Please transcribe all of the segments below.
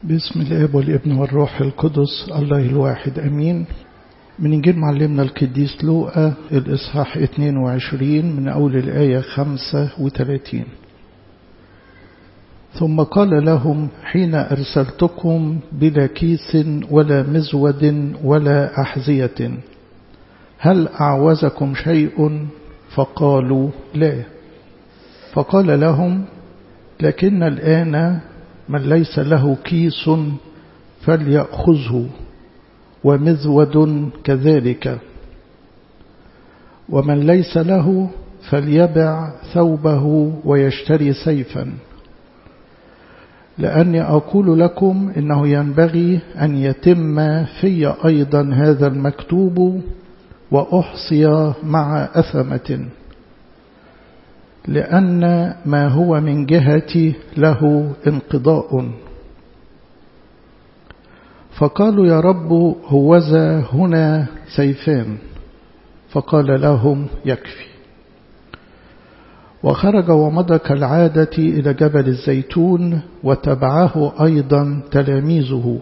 باسم الاب والابن والروح القدس الله الواحد امين من انجيل معلمنا القديس لوقا الاصحاح 22 من اول الايه 35 ثم قال لهم حين ارسلتكم بلا كيس ولا مزود ولا احذيه هل اعوزكم شيء فقالوا لا فقال لهم لكن الان من ليس له كيس فليأخذه ومذود كذلك ومن ليس له فليبع ثوبه ويشتري سيفا لأني أقول لكم إنه ينبغي أن يتم في أيضا هذا المكتوب وأحصي مع أثمة لأن ما هو من جهتي له انقضاء فقالوا يا رب هوذا هنا سيفان فقال لهم يكفي وخرج ومضى كالعادة إلى جبل الزيتون وتبعه أيضا تلاميذه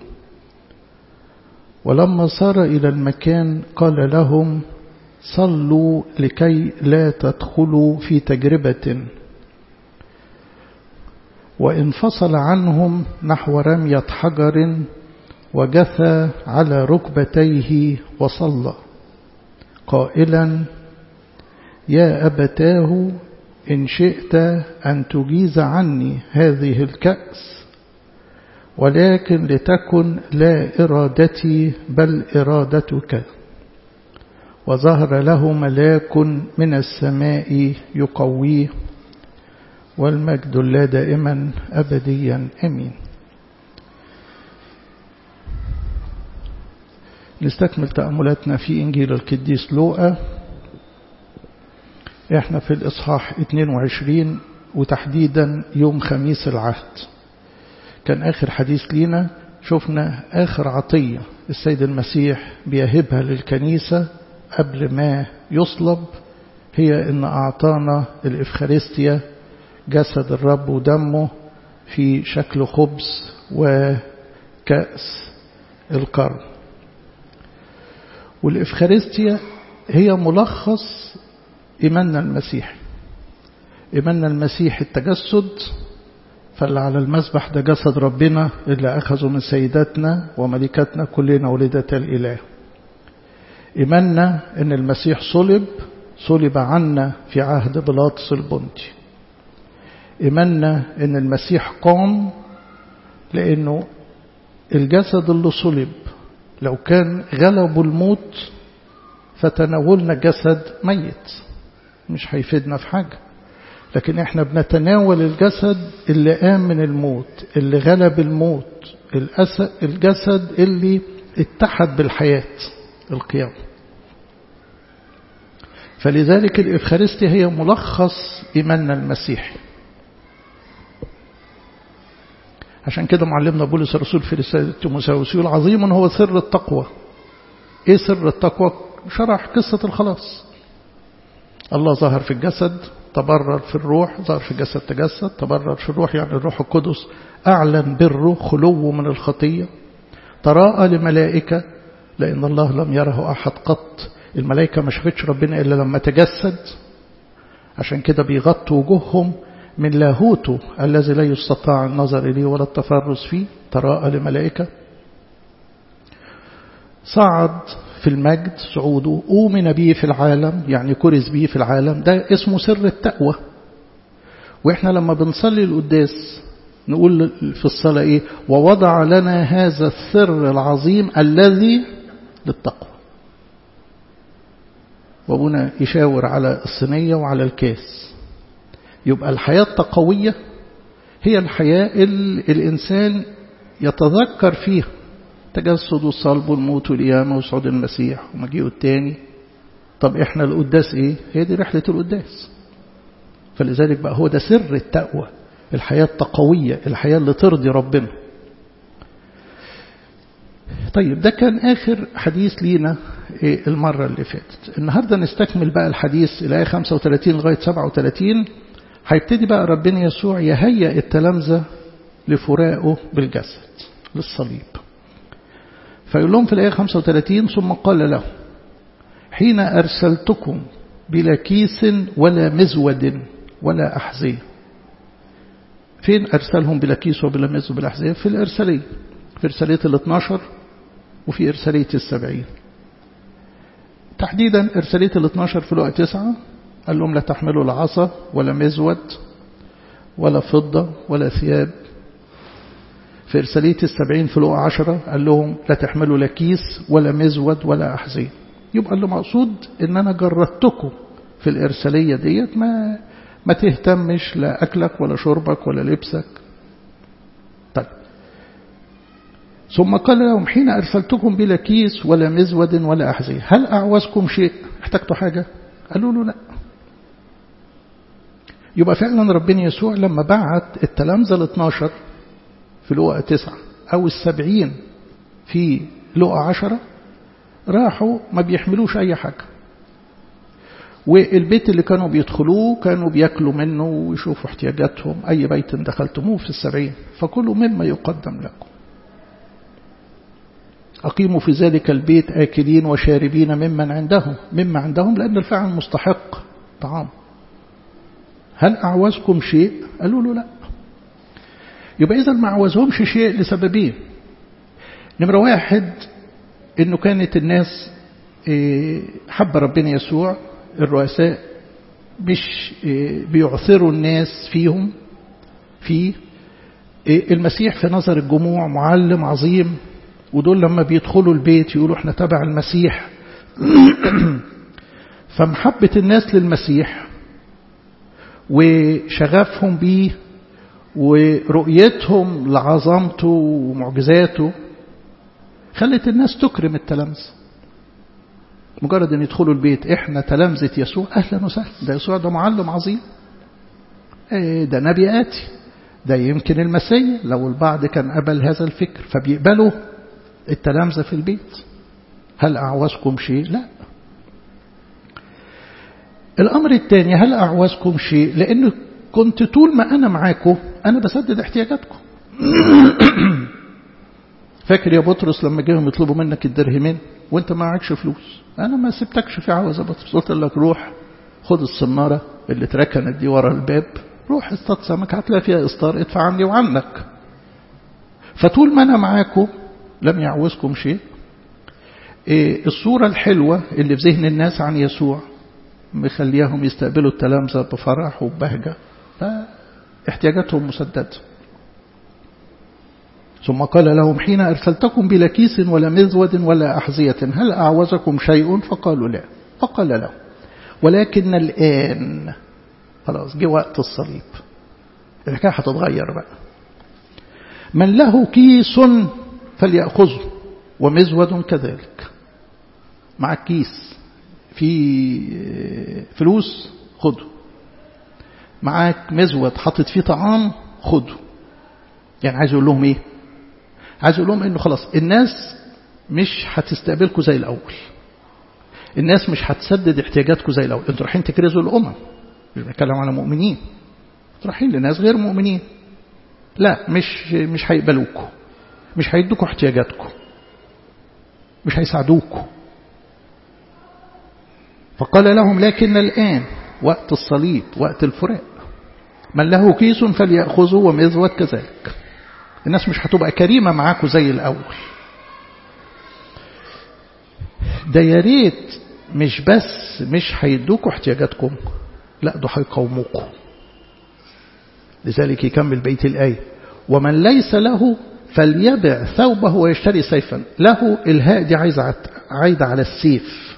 ولما صار إلى المكان قال لهم صلوا لكي لا تدخلوا في تجربة وانفصل عنهم نحو رمية حجر وجثى على ركبتيه وصلى قائلا يا أبتاه إن شئت أن تجيز عني هذه الكأس ولكن لتكن لا إرادتي بل إرادتك وظهر له ملاك من السماء يقويه والمجد لا دائما أبديا أمين نستكمل تأملاتنا في إنجيل القديس لوقا احنا في الإصحاح 22 وتحديدا يوم خميس العهد كان آخر حديث لينا شفنا آخر عطية السيد المسيح بيهبها للكنيسة قبل ما يصلب هي ان اعطانا الافخارستيا جسد الرب ودمه في شكل خبز وكأس القرن والإفخارستيا هي ملخص إيماننا المسيحي إيماننا المسيحي التجسد فاللي على المسبح ده جسد ربنا اللي أخذه من سيداتنا وملكاتنا كلنا ولدة الإله إيماننا أن المسيح صلب صلب عنا في عهد بلاطس البنطي إيماننا أن المسيح قام لأنه الجسد اللي صلب لو كان غلب الموت فتناولنا جسد ميت مش هيفيدنا في حاجة لكن احنا بنتناول الجسد اللي قام من الموت اللي غلب الموت الجسد اللي اتحد بالحياة القيامة فلذلك الإفخارستيا هي ملخص إيماننا المسيحي عشان كده معلمنا بولس الرسول في رسالة تيموثاوس يقول عظيم هو سر التقوى ايه سر التقوى شرح قصة الخلاص الله ظهر في الجسد تبرر في الروح ظهر في الجسد تجسد تبرر في الروح يعني الروح القدس أعلن بره خلوه من الخطية تراءى لملائكة لأن الله لم يره أحد قط الملائكة ما شافتش ربنا إلا لما تجسد عشان كده بيغطوا وجوههم من لاهوته الذي لا يستطاع النظر إليه ولا التفرس فيه تراءى لملائكة صعد في المجد صعوده أؤمن به في العالم يعني كرز به في العالم ده اسمه سر التقوى وإحنا لما بنصلي القداس نقول في الصلاة إيه ووضع لنا هذا السر العظيم الذي للتقوى وابونا يشاور على الصينية وعلى الكاس يبقى الحياة التقوية هي الحياة اللي الإنسان يتذكر فيها تجسد والصلب والموت والقيامة وصعود المسيح ومجيئه التاني طب احنا القداس ايه هي دي رحلة القداس فلذلك بقى هو ده سر التقوى الحياة التقوية الحياة اللي ترضي ربنا طيب ده كان آخر حديث لينا المرة اللي فاتت النهاردة نستكمل بقى الحديث الآية 35 لغاية 37 هيبتدي بقى ربنا يسوع يهيئ التلامذة لفراقه بالجسد للصليب فيقول لهم في الآية 35 ثم قال له حين أرسلتكم بلا كيس ولا مزود ولا أحذية فين أرسلهم بلا كيس وبلا مزود وبلا أحذية في الإرسالية في إرسالية ال 12 وفي إرسالية السبعين تحديدا إرسالية ال 12 في لقى 9 قال لهم لا تحملوا لا عصا ولا مزود ولا فضة ولا ثياب في إرسالية السبعين في لقى 10 قال لهم لا تحملوا لا كيس ولا مزود ولا أحذية يبقى اللي مقصود ان انا جردتكم في الارسالية ديت ما ما تهتمش لا اكلك ولا شربك ولا لبسك طيب ثم قال لهم حين ارسلتكم بلا كيس ولا مزود ولا احذية هل اعوزكم شيء احتجتوا حاجة قالوا له لا يبقى فعلا ربنا يسوع لما بعت التلامذة ال 12 في لقا 9 او السبعين في لقا 10 راحوا ما بيحملوش أي حاجة والبيت اللي كانوا بيدخلوه كانوا بياكلوا منه ويشوفوا احتياجاتهم أي بيت دخلتموه في السبعين فكلوا مما يقدم لكم أقيموا في ذلك البيت آكلين وشاربين ممن عندهم مما عندهم لأن الفعل مستحق طعام هل أعوزكم شيء قالوا له لا يبقى إذا ما أعوزهمش شيء لسببين نمرة واحد انه كانت الناس حب ربنا يسوع الرؤساء مش بيعثروا الناس فيهم في المسيح في نظر الجموع معلم عظيم ودول لما بيدخلوا البيت يقولوا احنا تبع المسيح فمحبة الناس للمسيح وشغفهم بيه ورؤيتهم لعظمته ومعجزاته خلت الناس تكرم التلامذة مجرد ان يدخلوا البيت احنا تلامذة يسوع اهلا وسهلا ده يسوع ده معلم عظيم ايه ده نبي اتي ده يمكن المسيح لو البعض كان قبل هذا الفكر فبيقبلوا التلامذة في البيت هل اعوزكم شيء لا الامر الثاني هل اعوزكم شيء لان كنت طول ما انا معاكم انا بسدد احتياجاتكم فاكر يا بطرس لما جاهم يطلبوا منك الدرهمين وانت ما معكش فلوس انا ما سبتكش في عوز يا بطرس قلت لك روح خد الصنارة اللي اتركنت دي ورا الباب روح اصطاد سمك هتلاقي فيها اسطار ادفع عني وعنك فطول ما انا معاكم لم يعوزكم شيء إيه الصورة الحلوة اللي في ذهن الناس عن يسوع مخليهم يستقبلوا التلامذة بفرح وببهجة فاحتياجاتهم مسددة ثم قال لهم حين أرسلتكم بلا كيس ولا مزود ولا أحذية هل أعوزكم شيء فقالوا لا فقال له ولكن الآن خلاص جه وقت الصليب الحكاية هتتغير بقى من له كيس فليأخذه ومزود كذلك معك كيس في فلوس خده معاك مزود حاطط فيه طعام خده يعني عايز يقول لهم ايه عايز اقول لهم انه خلاص الناس مش هتستقبلكم زي الاول الناس مش هتسدد احتياجاتكم زي الاول انتوا رايحين تكرزوا الامم مش بنتكلم على مؤمنين رايحين لناس غير مؤمنين لا مش مش هيقبلوكم مش هيدوكوا احتياجاتكم مش هيساعدوكم فقال لهم لكن الآن وقت الصليب وقت الفراق من له كيس فليأخذه ومزود كذلك الناس مش هتبقى كريمة معاكم زي الأول ده يا ريت مش بس مش هيدوكوا احتياجاتكم لا ده هيقاوموكم لذلك يكمل بيت الآية ومن ليس له فليبع ثوبه ويشتري سيفا له الهاء دي عايزة عايدة على السيف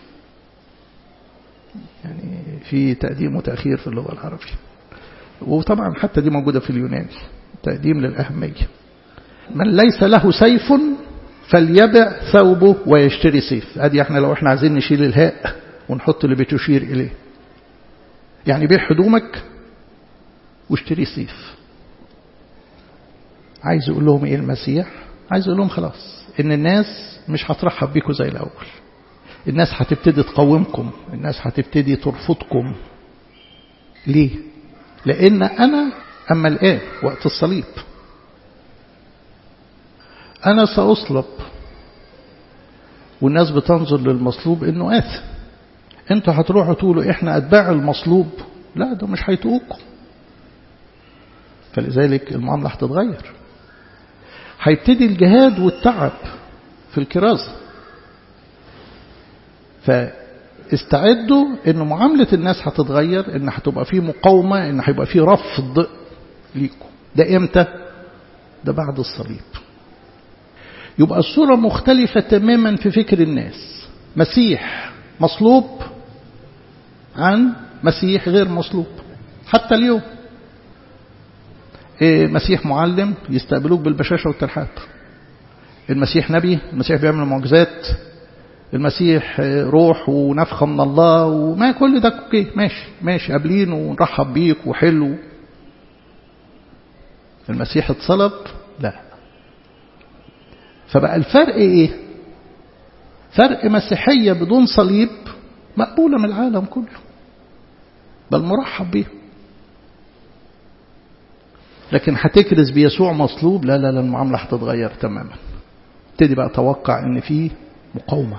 يعني في تقديم وتأخير في اللغة العربية وطبعا حتى دي موجودة في اليوناني تقديم للأهمية من ليس له سيف فليبع ثوبه ويشتري سيف ادي احنا لو احنا عايزين نشيل الهاء ونحط اللي بتشير اليه يعني بيع هدومك واشتري سيف عايز يقول لهم ايه المسيح عايز يقول لهم خلاص ان الناس مش هترحب بيكم زي الاول الناس هتبتدي تقاومكم الناس هتبتدي ترفضكم ليه لان انا اما الان وقت الصليب أنا سأصلب والناس بتنظر للمصلوب إنه آثم انتوا هتروحوا تقولوا إحنا أتباع المصلوب لا ده مش هيتوقوا فلذلك المعاملة هتتغير هيبتدي الجهاد والتعب في الكرازة فاستعدوا ان معاملة الناس هتتغير ان هتبقى فيه مقاومة ان هيبقى فيه رفض ليكم ده امتى ده بعد الصليب يبقى الصورة مختلفة تماما في فكر الناس مسيح مصلوب عن مسيح غير مصلوب حتى اليوم مسيح معلم يستقبلوك بالبشاشة والترحاب المسيح نبي المسيح بيعمل معجزات المسيح روح ونفخة من الله وما كل ده اوكي ماشي ماشي قابلين ونرحب بيك وحلو المسيح اتصلب لا فبقى الفرق ايه فرق مسيحية بدون صليب مقبولة من العالم كله بل مرحب بيه لكن هتكرز بيسوع مصلوب لا لا لا المعاملة هتتغير تماما ابتدي بقى اتوقع ان في مقاومة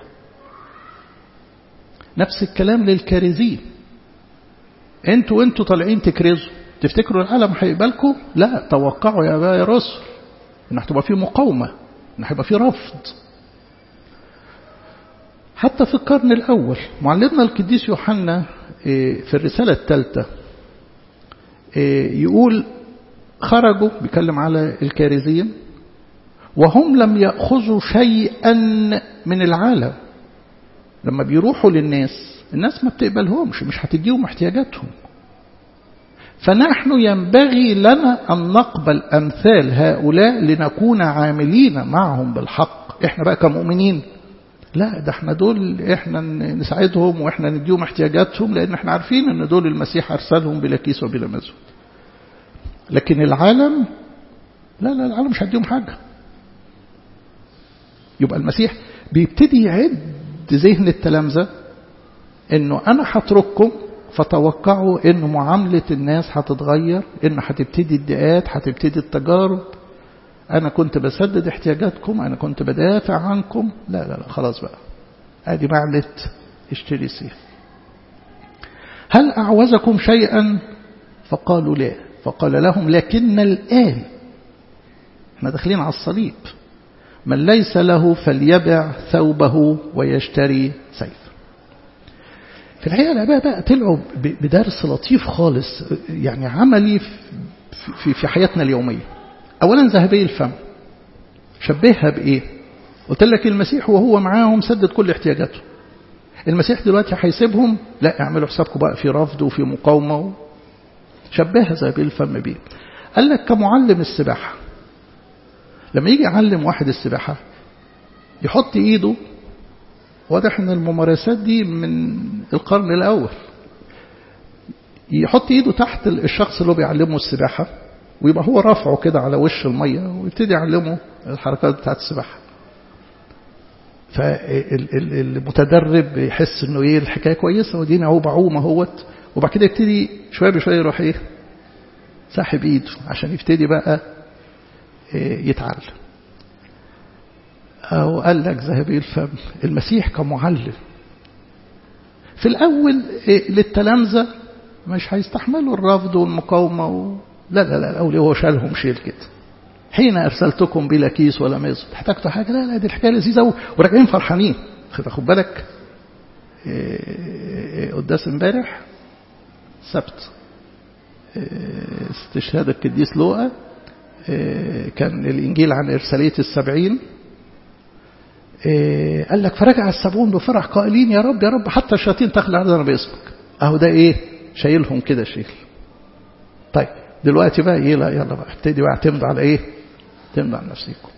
نفس الكلام للكارزين انتوا انتوا طالعين تكرزوا تفتكروا العالم هيقبلكم لا توقعوا يا بقى يا رسل ان هتبقى في مقاومة ان هيبقى في رفض حتى في القرن الأول معلمنا القديس يوحنا في الرسالة الثالثة يقول خرجوا بيكلم على الكارزين وهم لم يأخذوا شيئا من العالم لما بيروحوا للناس الناس ما بتقبلهمش مش هتديهم احتياجاتهم فنحن ينبغي لنا أن نقبل أمثال هؤلاء لنكون عاملين معهم بالحق احنا بقى كمؤمنين لا ده احنا دول احنا نساعدهم واحنا نديهم احتياجاتهم لان احنا عارفين ان دول المسيح ارسلهم بلا كيس وبلا مزود لكن العالم لا لا العالم مش هيديهم حاجه يبقى المسيح بيبتدي يعد ذهن التلامذه انه انا هترككم فتوقعوا ان معامله الناس هتتغير ان هتبتدي الدقات هتبتدي التجارب أنا كنت بسدد احتياجاتكم أنا كنت بدافع عنكم لا لا لا خلاص بقى أدي معلة اشتري سيف هل أعوزكم شيئا فقالوا لا فقال لهم لكن الآن احنا داخلين على الصليب من ليس له فليبع ثوبه ويشتري سيف في الحقيقة الآباء بقى طلعوا بدرس لطيف خالص يعني عملي في, في حياتنا اليومية أولا ذهبي الفم شبهها بإيه قلت لك المسيح وهو معاهم سدد كل احتياجاته المسيح دلوقتي هيسيبهم لا اعملوا حسابكم بقى في رفض وفي مقاومة شبهها ذهبي الفم بإيه قال لك كمعلم السباحة لما يجي يعلم واحد السباحة يحط ايده واضح ان الممارسات دي من القرن الاول يحط ايده تحت الشخص اللي هو بيعلمه السباحه ويبقى هو رافعه كده على وش المية ويبتدي يعلمه الحركات بتاعت السباحة فالمتدرب يحس انه ايه الحكايه كويسه ودينا اهو بعوم اهوت وبعد كده يبتدي شويه بشويه يروح ايه ساحب ايده عشان يبتدي بقى يتعلم او قال لك ذهبي الفم المسيح كمعلم في الاول للتلامذه مش هيستحملوا الرفض والمقاومه و... لا لا لا الأولي هو شالهم شيل كده حين أرسلتكم بلا كيس ولا ميز احتجتوا حاجة لا لا دي الحكاية لذيذة وراجعين فرحانين خد بالك قداس امبارح سبت استشهاد القديس لوقا كان الإنجيل عن إرسالية السبعين قال لك فرجع السبعون بفرح قائلين يا رب يا رب حتى الشياطين تخلع عندنا باسمك أهو ده إيه شايلهم كده شيل طيب دلوقتي بقى ايه لا يلا بقى ابتدي بقى اعتمدوا على ايه اعتمدوا على نفسكم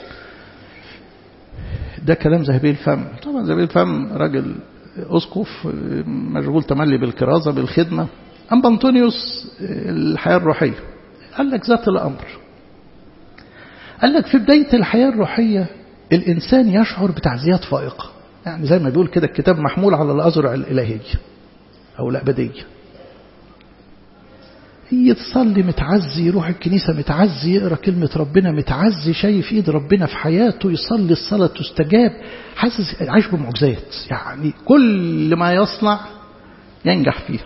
ده كلام ذهبي الفم طبعا ذهبي الفم راجل اسقف مشغول تملي بالكرازه بالخدمه اما انطونيوس الحياه الروحيه قال لك ذات الامر قال لك في بدايه الحياه الروحيه الانسان يشعر بتعزيات فائقه يعني زي ما بيقول كده الكتاب محمول على الازرع الالهيه او الابديه يتصلي متعزي يروح الكنيسة متعزي يقرأ كلمة ربنا متعزي شايف ايد ربنا في حياته يصلي الصلاة تستجاب حاسس عايش بمعجزات يعني كل ما يصنع ينجح فيه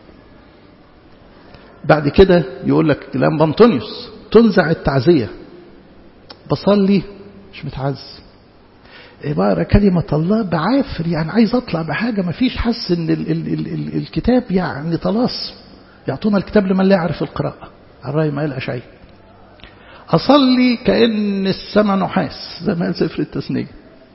بعد كده يقول لك كلام بنطونيوس تنزع التعزية بصلي مش متعزي بقرا كلمة الله بعافر يعني عايز أطلع بحاجة ما فيش حس إن ال ال ال ال الكتاب يعني طلاس يعطونا الكتاب لمن لا يعرف القراءة على رأي ما قال أشعي أصلي كأن السماء نحاس زي ما قال سفر التثنية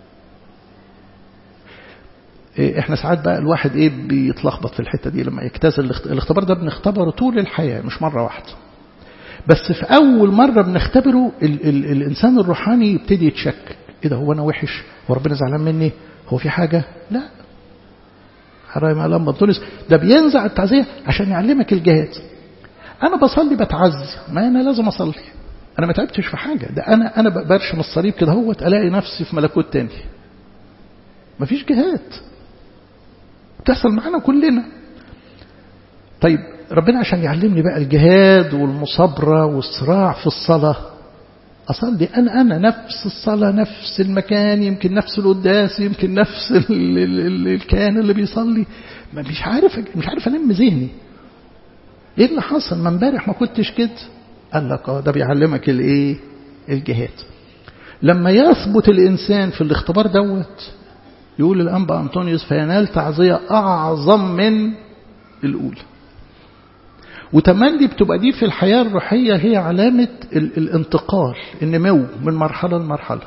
احنا ساعات بقى الواحد ايه بيتلخبط في الحتة دي لما يجتاز الاختبار ده بنختبره طول الحياة مش مرة واحدة بس في أول مرة بنختبره ال ال الإنسان الروحاني يبتدي يتشكك ايه ده هو انا وحش هو ربنا زعلان مني هو في حاجة لا حرام علام بطولس ده بينزع التعزية عشان يعلمك الجهاد انا بصلي بتعزي ما انا لازم اصلي انا ما تعبتش في حاجة ده انا انا برشم الصليب كده هوت الاقي نفسي في ملكوت تاني مفيش جهاد بتحصل معانا كلنا طيب ربنا عشان يعلمني بقى الجهاد والمصابرة والصراع في الصلاة أصلي أنا أنا نفس الصلاة نفس المكان يمكن نفس القداس يمكن نفس ال ال ال الكيان اللي بيصلي مش عارف مش عارف ألم ذهني إيه اللي حصل ما امبارح ما كنتش كده قال لك اه ده بيعلمك الايه الجهاد لما يثبت الإنسان في الاختبار دوت يقول الأنبا أنطونيوس فينال تعزية أعظم من الأولى وتملي بتبقى دي في الحياة الروحية هي علامة الانتقال النمو من مرحلة لمرحلة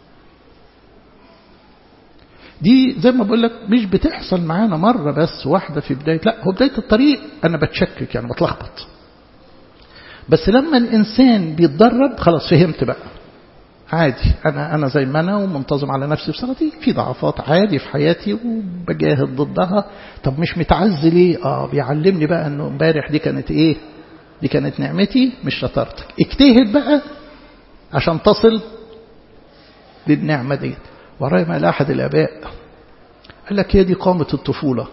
دي زي ما بقول لك مش بتحصل معانا مرة بس واحدة في بداية لا هو بداية الطريق أنا بتشكك يعني بتلخبط بس لما الإنسان بيتدرب خلاص فهمت بقى عادي أنا أنا زي ما أنا ومنتظم على نفسي في صلاتي في ضعفات عادي في حياتي وبجاهد ضدها طب مش متعزي ليه؟ آه بيعلمني بقى إنه امبارح دي كانت إيه؟ دي كانت نعمتي مش شطارتك اجتهد بقى عشان تصل للنعمة دي ورايا ما أحد الآباء قال لك هي دي قامة الطفولة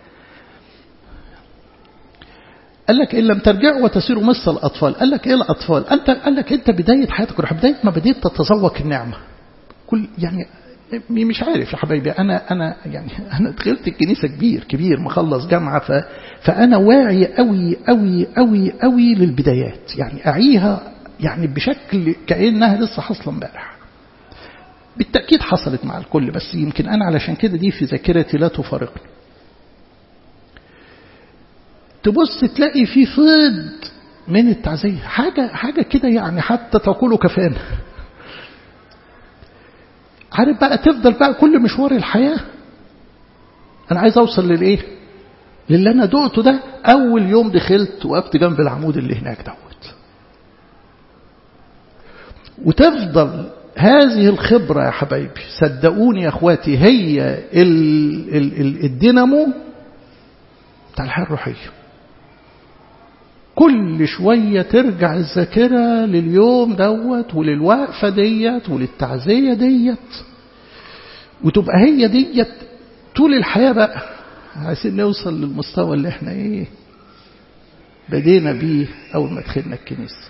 قال لك إن لم ترجعوا وتسيروا مثل الأطفال قال لك إيه الأطفال أنت قال لك أنت بداية حياتك روح بداية ما بديت تتذوق النعمة كل يعني مش عارف يا حبايبي أنا أنا يعني أنا دخلت الكنيسة كبير كبير مخلص جامعة ف فأنا واعي قوي قوي قوي قوي للبدايات يعني أعيها يعني بشكل كأنها لسه حاصلة امبارح بالتأكيد حصلت مع الكل بس يمكن أنا علشان كده دي في ذاكرتي لا تفارقني تبص تلاقي في فيض من التعزية حاجة حاجة كده يعني حتى تقول كفانا عارف بقى تفضل بقى كل مشوار الحياة أنا عايز أوصل للإيه للي أنا دقته ده أول يوم دخلت وقفت جنب العمود اللي هناك دوت وتفضل هذه الخبرة يا حبايبي صدقوني يا أخواتي هي ال ال ال الدينامو بتاع الحياة الروحية كل شوية ترجع الذاكرة لليوم دوت وللوقفة ديت وللتعزية ديت وتبقى هي ديت طول الحياة بقى عايزين نوصل للمستوى اللي احنا ايه بدينا بيه أول ما دخلنا الكنيسة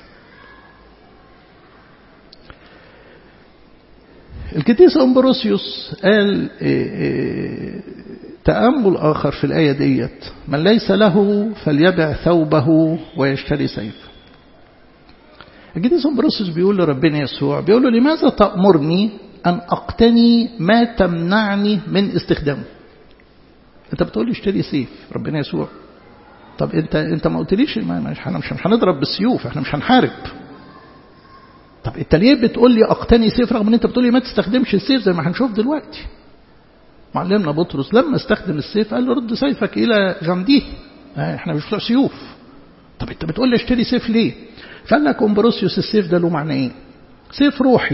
القديس أمبروسيوس قال إيه إيه تأمل آخر في الآية ديت من ليس له فليبع ثوبه ويشتري سيفه القديس أمبروسيوس بيقول لربنا يسوع بيقول له لماذا تأمرني أن أقتني ما تمنعني من استخدامه أنت بتقول لي اشتري سيف ربنا يسوع طب أنت أنت ما قلتليش مش مش هنضرب بالسيوف احنا مش هنحارب طب انت ليه بتقول لي اقتني سيف رغم ان انت بتقول لي ما تستخدمش السيف زي ما هنشوف دلوقتي معلمنا بطرس لما استخدم السيف قال له رد سيفك الى غمديه احنا مش بتوع سيوف طب انت بتقول لي اشتري سيف ليه فقال لك امبروسيوس السيف ده له معنى ايه سيف روحي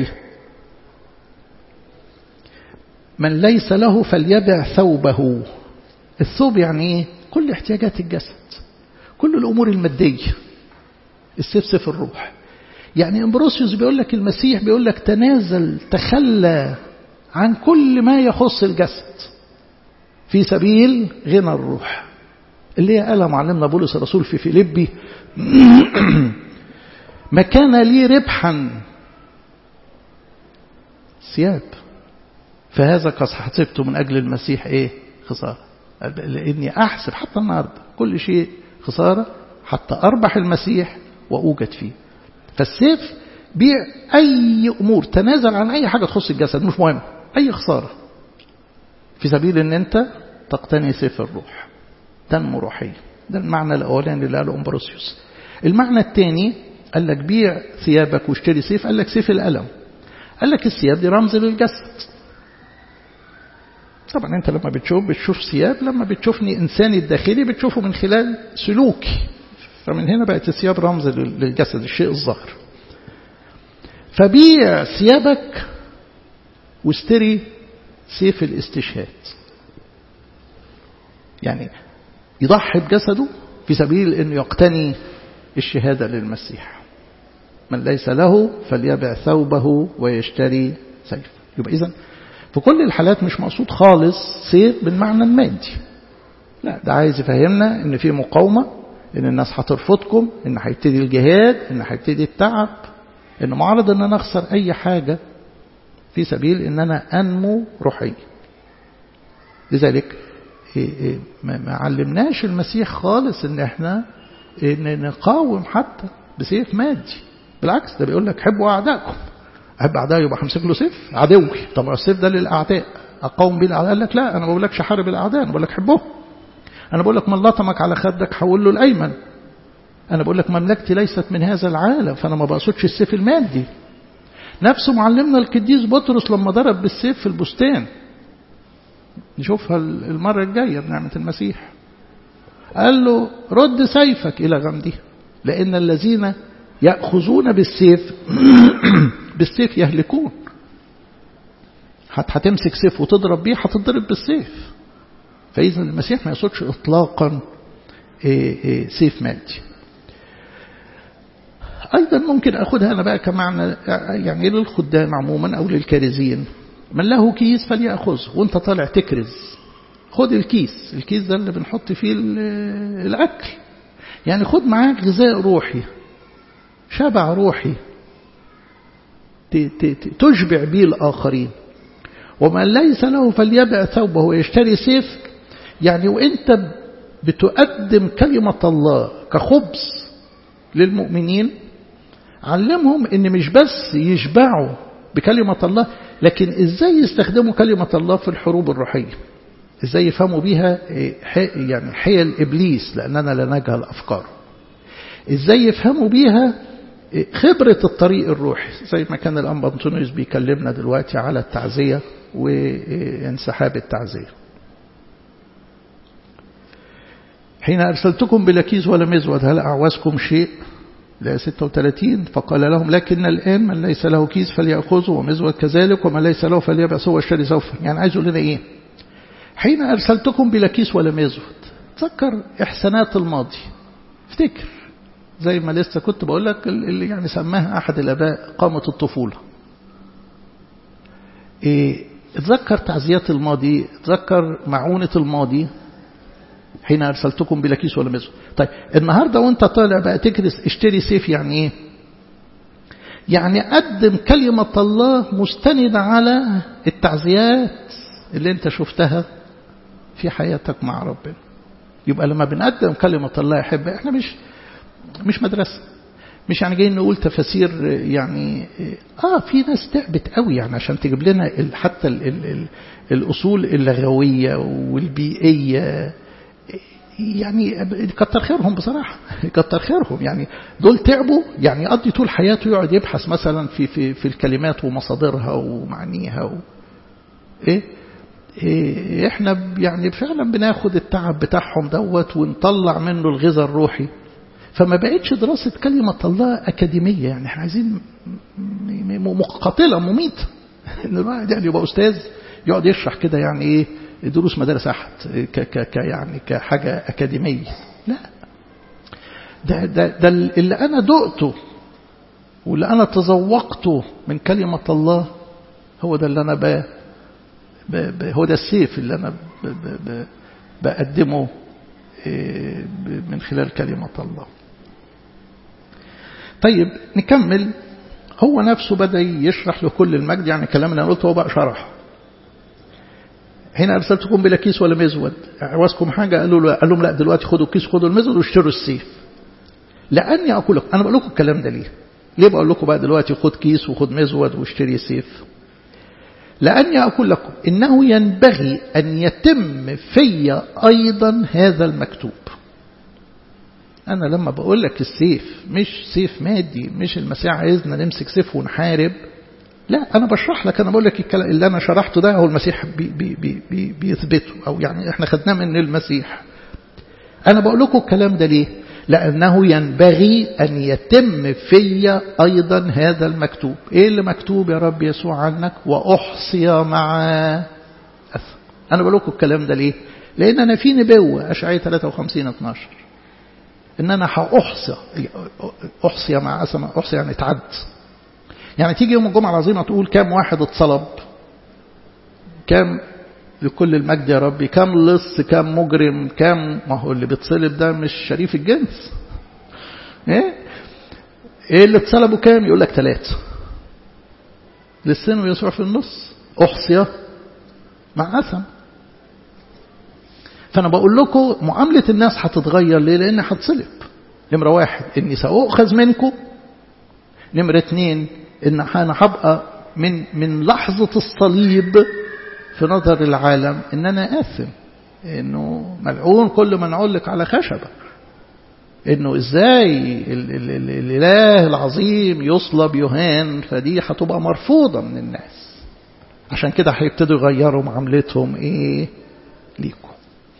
من ليس له فليبع ثوبه الثوب يعني ايه كل احتياجات الجسد كل الامور الماديه السيف سيف الروح يعني امبروسيوس بيقول لك المسيح بيقول لك تنازل تخلى عن كل ما يخص الجسد في سبيل غنى الروح اللي هي قالها معلمنا بولس الرسول في فيليبي ما كان لي ربحا ثياب فهذا قد حسبته من أجل المسيح إيه خسارة لأني أحسب حتى النهاردة كل شيء خسارة حتى أربح المسيح وأوجد فيه فالسيف بيع أي أمور تنازل عن أي حاجة تخص الجسد مش مهم أي خسارة في سبيل أن أنت تقتني سيف الروح تنمو روحيا ده المعنى الأولاني اللي قاله أمبروسيوس المعنى الثاني قال لك بيع ثيابك واشتري سيف قال لك سيف الألم قال لك الثياب دي رمز للجسد طبعا انت لما بتشوف بتشوف ثياب لما بتشوفني انساني الداخلي بتشوفه من خلال سلوكي فمن هنا بقت الثياب رمز للجسد الشيء الظاهر فبيع ثيابك واشتري سيف الاستشهاد يعني يضحي بجسده في سبيل انه يقتني الشهاده للمسيح من ليس له فليبع ثوبه ويشتري سيف يبقى اذا في كل الحالات مش مقصود خالص سيف بالمعنى المادي لا ده عايز يفهمنا ان في مقاومه ان الناس هترفضكم ان هيبتدي الجهاد ان هيبتدي التعب ان معرض ان انا اخسر اي حاجه في سبيل ان انا انمو روحيا لذلك ما علمناش المسيح خالص ان احنا ان نقاوم حتى بسيف مادي بالعكس ده بيقول لك حبوا اعدائكم احب اعدائي يبقى همسك له سيف عدوي طب السيف ده للاعداء اقاوم بيه الاعداء قال لك لا انا ما بقولكش حارب الاعداء انا بقول لك حبهم انا بقول لك من لطمك على خدك حول له الايمن انا بقول لك مملكتي ليست من هذا العالم فانا ما بقصدش السيف المادي نفسه معلمنا القديس بطرس لما ضرب بالسيف في البستان نشوفها المرة الجاية بنعمة المسيح قال له رد سيفك إلى غمده لأن الذين يأخذون بالسيف بالسيف يهلكون هتمسك سيف وتضرب بيه هتضرب بالسيف فإذا المسيح ما يقصدش إطلاقا سيف مادي أيضا ممكن أخذها أنا بقى كمعنى يعني للخدام عموما أو للكارزين من له كيس فليأخذه وانت طالع تكرز خد الكيس الكيس ده اللي بنحط فيه الأكل يعني خد معاك غذاء روحي شبع روحي تشبع به الآخرين ومن ليس له فليبع ثوبه ويشتري سيف يعني وانت بتقدم كلمة الله كخبز للمؤمنين علمهم ان مش بس يشبعوا بكلمة الله لكن ازاي يستخدموا كلمة الله في الحروب الروحية ازاي يفهموا بيها يعني حيل ابليس لاننا لا نجهل افكاره ازاي يفهموا بيها خبرة الطريق الروحي زي ما كان الأنبا أنطونيوس بيكلمنا دلوقتي على التعزية وانسحاب التعزية حين أرسلتكم بلا كيس ولا مزود هل أعوزكم شيء لا 36 فقال لهم لكن الآن من ليس له كيس فليأخذه ومزود كذلك ومن ليس له فليبعث هو الشري سوف يعني عايز يقول لنا إيه حين أرسلتكم بلا كيس ولا مزود تذكر إحسانات الماضي افتكر زي ما لسه كنت بقول لك اللي يعني سماها أحد الآباء قامة الطفولة إيه اتذكر تعزيات الماضي اتذكر معونة الماضي حين أرسلتكم بلا كيس ولا مزود طيب النهاردة وانت طالع بقى تكرس اشتري سيف يعني ايه يعني قدم كلمة الله مستندة على التعزيات اللي انت شفتها في حياتك مع ربنا يبقى لما بنقدم كلمة الله يحب احنا مش مش مدرسة مش يعني جايين نقول تفاسير يعني اه في ناس تعبت قوي يعني عشان تجيب لنا حتى ال ال ال الاصول اللغويه والبيئيه يعني كتر خيرهم بصراحه كتر خيرهم يعني دول تعبوا يعني يقضي طول حياته يقعد يبحث مثلا في في في الكلمات ومصادرها ومعانيها و ايه إيه احنا يعني فعلا بناخد التعب بتاعهم دوت ونطلع منه الغذاء الروحي فما بقتش دراسة كلمة الله أكاديمية يعني احنا عايزين قاتلة مميتة إن الواحد يعني يبقى أستاذ يقعد يشرح كده يعني إيه دروس مدارس أحد ك ك يعني كحاجة أكاديمية لا ده, ده, ده اللي أنا دقته واللي أنا تذوقته من كلمة الله هو ده اللي أنا ب ب ب هو ده السيف اللي أنا ب ب ب بقدمه من خلال كلمة الله طيب نكمل هو نفسه بدأ يشرح له كل المجد يعني الكلام اللي أنا قلته هو بقى شرح هنا أرسلتكم بلا كيس ولا مزود عوزكم حاجة قالوا له قال لهم لا دلوقتي خدوا الكيس خدوا المزود واشتروا السيف لأني أقول لكم أنا بقول لكم الكلام ده ليه ليه بقول لكم بقى دلوقتي خد كيس وخد مزود واشتري سيف لأني أقول لكم إنه ينبغي أن يتم في أيضا هذا المكتوب أنا لما بقول لك السيف مش سيف مادي مش المسيح عايزنا نمسك سيف ونحارب لا أنا بشرح لك أنا بقول لك الكلام اللي أنا شرحته ده هو المسيح بي بي بي بي بيثبته أو يعني إحنا خدناه من المسيح أنا بقول لكم الكلام ده ليه لأنه ينبغي أن يتم في أيضا هذا المكتوب إيه اللي مكتوب يا رب يسوع عنك وأحصي مع أثم أنا بقول لكم الكلام ده ليه لأن أنا في نبوة أشعية 53 12 إن أنا هأحصي أحصي مع أثم أحصي يعني تعد يعني تيجي يوم الجمعة العظيمة تقول كام واحد اتصلب كام لكل المجد يا ربي كم لص كم مجرم كم ما هو اللي بيتصلب ده مش شريف الجنس ايه ايه اللي اتصلبوا كام يقول لك ثلاثة لسان ويسوع في النص احصية مع أثم فأنا بقول لكم معاملة الناس هتتغير ليه لأن هتصلب نمرة واحد إني سأؤخذ منكم نمرة اتنين إن أنا هبقى من من لحظة الصليب في نظر العالم ان انا اثم انه ملعون كل من علق على خشبة انه ازاي الاله العظيم يصلب يهان فدي هتبقى مرفوضة من الناس عشان كده هيبتدوا يغيروا معاملتهم ايه ليكم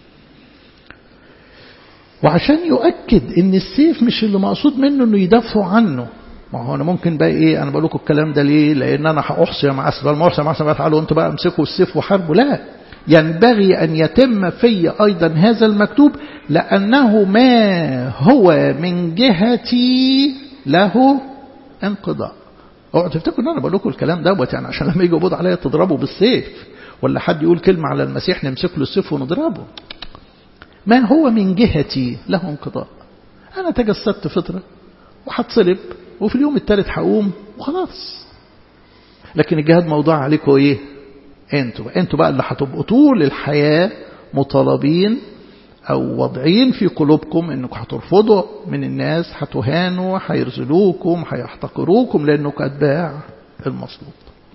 وعشان يؤكد ان السيف مش اللي مقصود منه انه يدافعوا عنه ما هو انا ممكن بقى ايه انا بقول لكم الكلام ده ليه لان انا هاحصي مع اسف ما احصي مع اسف تعالوا انتوا بقى امسكوا السيف وحاربوا لا ينبغي ان يتم في ايضا هذا المكتوب لانه ما هو من جهتي له انقضاء اوعوا تفتكروا ان انا بقول لكم الكلام دوت يعني عشان لما يجي يقبض عليا تضربوا بالسيف ولا حد يقول كلمه على المسيح نمسك له السيف ونضربه ما هو من جهتي له انقضاء انا تجسدت فطره وهتصلب وفي اليوم الثالث هقوم وخلاص لكن الجهاد موضوع عليكم ايه انتوا بقى انتوا بقى اللي هتبقوا طول الحياة مطالبين او واضعين في قلوبكم انكم هترفضوا من الناس هتهانوا هيرزلوكم هيحتقروكم لانكم اتباع المصلوب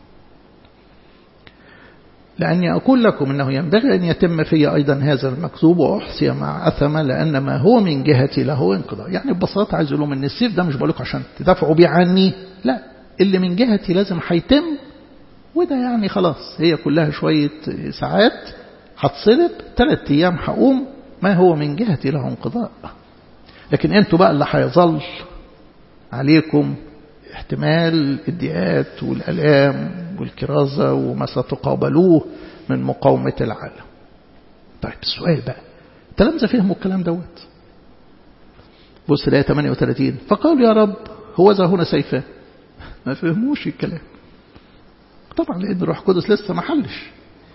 لأني أقول لكم أنه ينبغي أن يتم في أيضا هذا المكتوب وأحصي مع أثم لأن ما هو من جهتي له انقضاء يعني ببساطة عايز لهم أن السيف ده مش بقول لكم عشان تدافعوا بيه عني لا اللي من جهتي لازم هيتم وده يعني خلاص هي كلها شوية ساعات هتصلب ثلاث أيام هقوم ما هو من جهتي له انقضاء لكن أنتوا بقى اللي هيظل عليكم احتمال الضيقات والألام والكرازة وما ستقابلوه من مقاومة العالم طيب السؤال بقى تلامذة فهموا الكلام دوت بص الآية 38 فقالوا يا رب هو ذا هنا سيفان ما فهموش الكلام طبعا لأن الروح القدس لسه ما حلش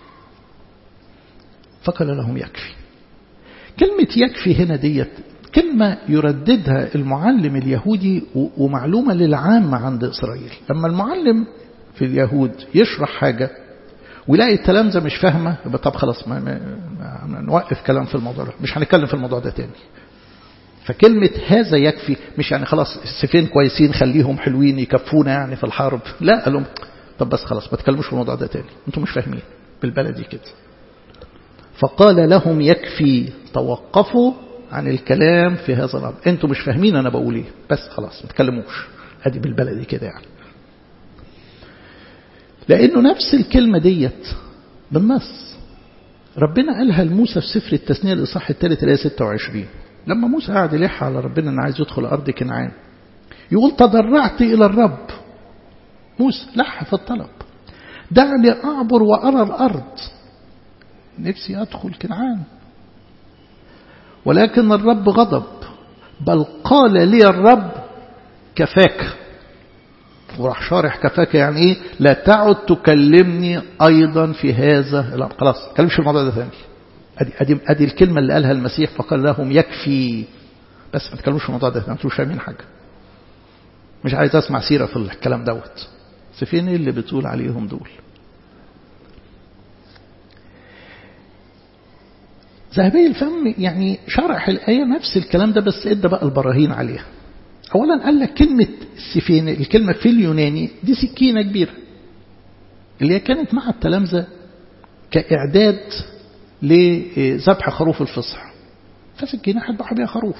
فقال لهم يكفي كلمة يكفي هنا ديت كلمة يرددها المعلم اليهودي ومعلومة للعامة عند إسرائيل لما المعلم في اليهود يشرح حاجة ويلاقي التلامذة مش فاهمة يبقى طب خلاص ما, ما, ما نوقف كلام في الموضوع ده مش هنتكلم في الموضوع ده تاني فكلمة هذا يكفي مش يعني خلاص السيفين كويسين خليهم حلوين يكفونا يعني في الحرب لا قال لهم طب بس خلاص ما تكلموش في الموضوع ده تاني انتم مش فاهمين بالبلدي كده فقال لهم يكفي توقفوا عن الكلام في هذا الأمر انتوا مش فاهمين أنا بقول ايه بس خلاص ما تكلموش ادي بالبلدي كده يعني لأنه نفس الكلمة ديت بالنص ربنا قالها لموسى في سفر التثنية الإصحاح الثالث الآية 26 لما موسى قاعد يلح على ربنا أنه عايز يدخل أرض كنعان يقول تضرعت إلى الرب موسى لح في الطلب دعني أعبر وأرى الأرض نفسي أدخل كنعان ولكن الرب غضب بل قال لي الرب كفاك وراح شارح كفاك يعني ايه لا تعد تكلمني ايضا في هذا الامر خلاص ما تكلمش في الموضوع ده ثاني أدي, أدي, أدي الكلمة اللي قالها المسيح فقال لهم يكفي بس ما تكلموش في الموضوع ده ما انتوش فاهمين حاجة مش عايز أسمع سيرة في الكلام دوت فين اللي بتقول عليهم دول ذهبي الفم يعني شرح الآية نفس الكلام ده بس ادى بقى البراهين عليها أولا قال لك كلمة السفين الكلمة في اليوناني دي سكينة كبيرة اللي هي كانت مع التلامذة كإعداد لذبح خروف الفصح فسكينة هتذبحوا بيها خروف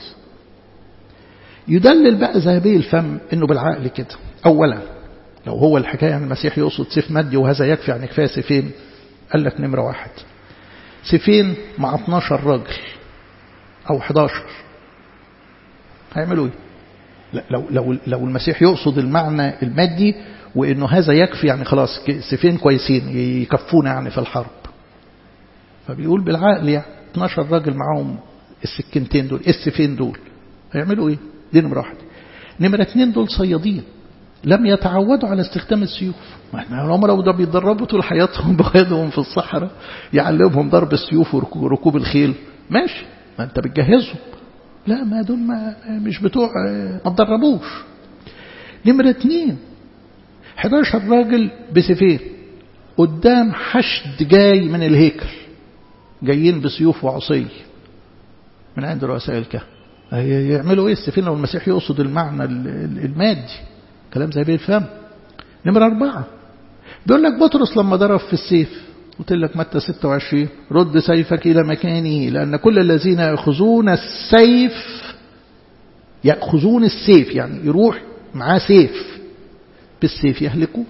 يدلل بقى ذهبي الفم انه بالعقل كده اولا لو هو الحكايه عن المسيح يقصد سيف مادي وهذا يكفي يعني كفايه سيفين قال لك نمره واحد سيفين مع 12 راجل او 11 هيعملوا ايه؟ لو لو لو المسيح يقصد المعنى المادي وانه هذا يكفي يعني خلاص سيفين كويسين يكفونا يعني في الحرب فبيقول بالعقل يعني 12 راجل معاهم السكينتين دول السيفين دول هيعملوا ايه دي نمرة واحد نمرة اتنين دول صيادين لم يتعودوا على استخدام السيوف ما احنا هم لو ده بيتدربوا طول حياتهم بوادهم في الصحراء يعلمهم ضرب السيوف وركوب الخيل ماشي ما انت بتجهزهم لا ما دول ما مش بتوع ما تدربوش نمرة اتنين 11 راجل بسيفين قدام حشد جاي من الهيكل جايين بسيوف وعصي من عند رؤساء الكهنة يعملوا ايه السفينة لو المسيح يقصد المعنى المادي كلام زي بالفهم نمرة أربعة بيقول لك بطرس لما ضرب في السيف قلت لك متى 26 رد سيفك إلى مكانه لأن كل الذين يأخذون السيف يأخذون السيف يعني يروح معاه سيف بالسيف يهلكون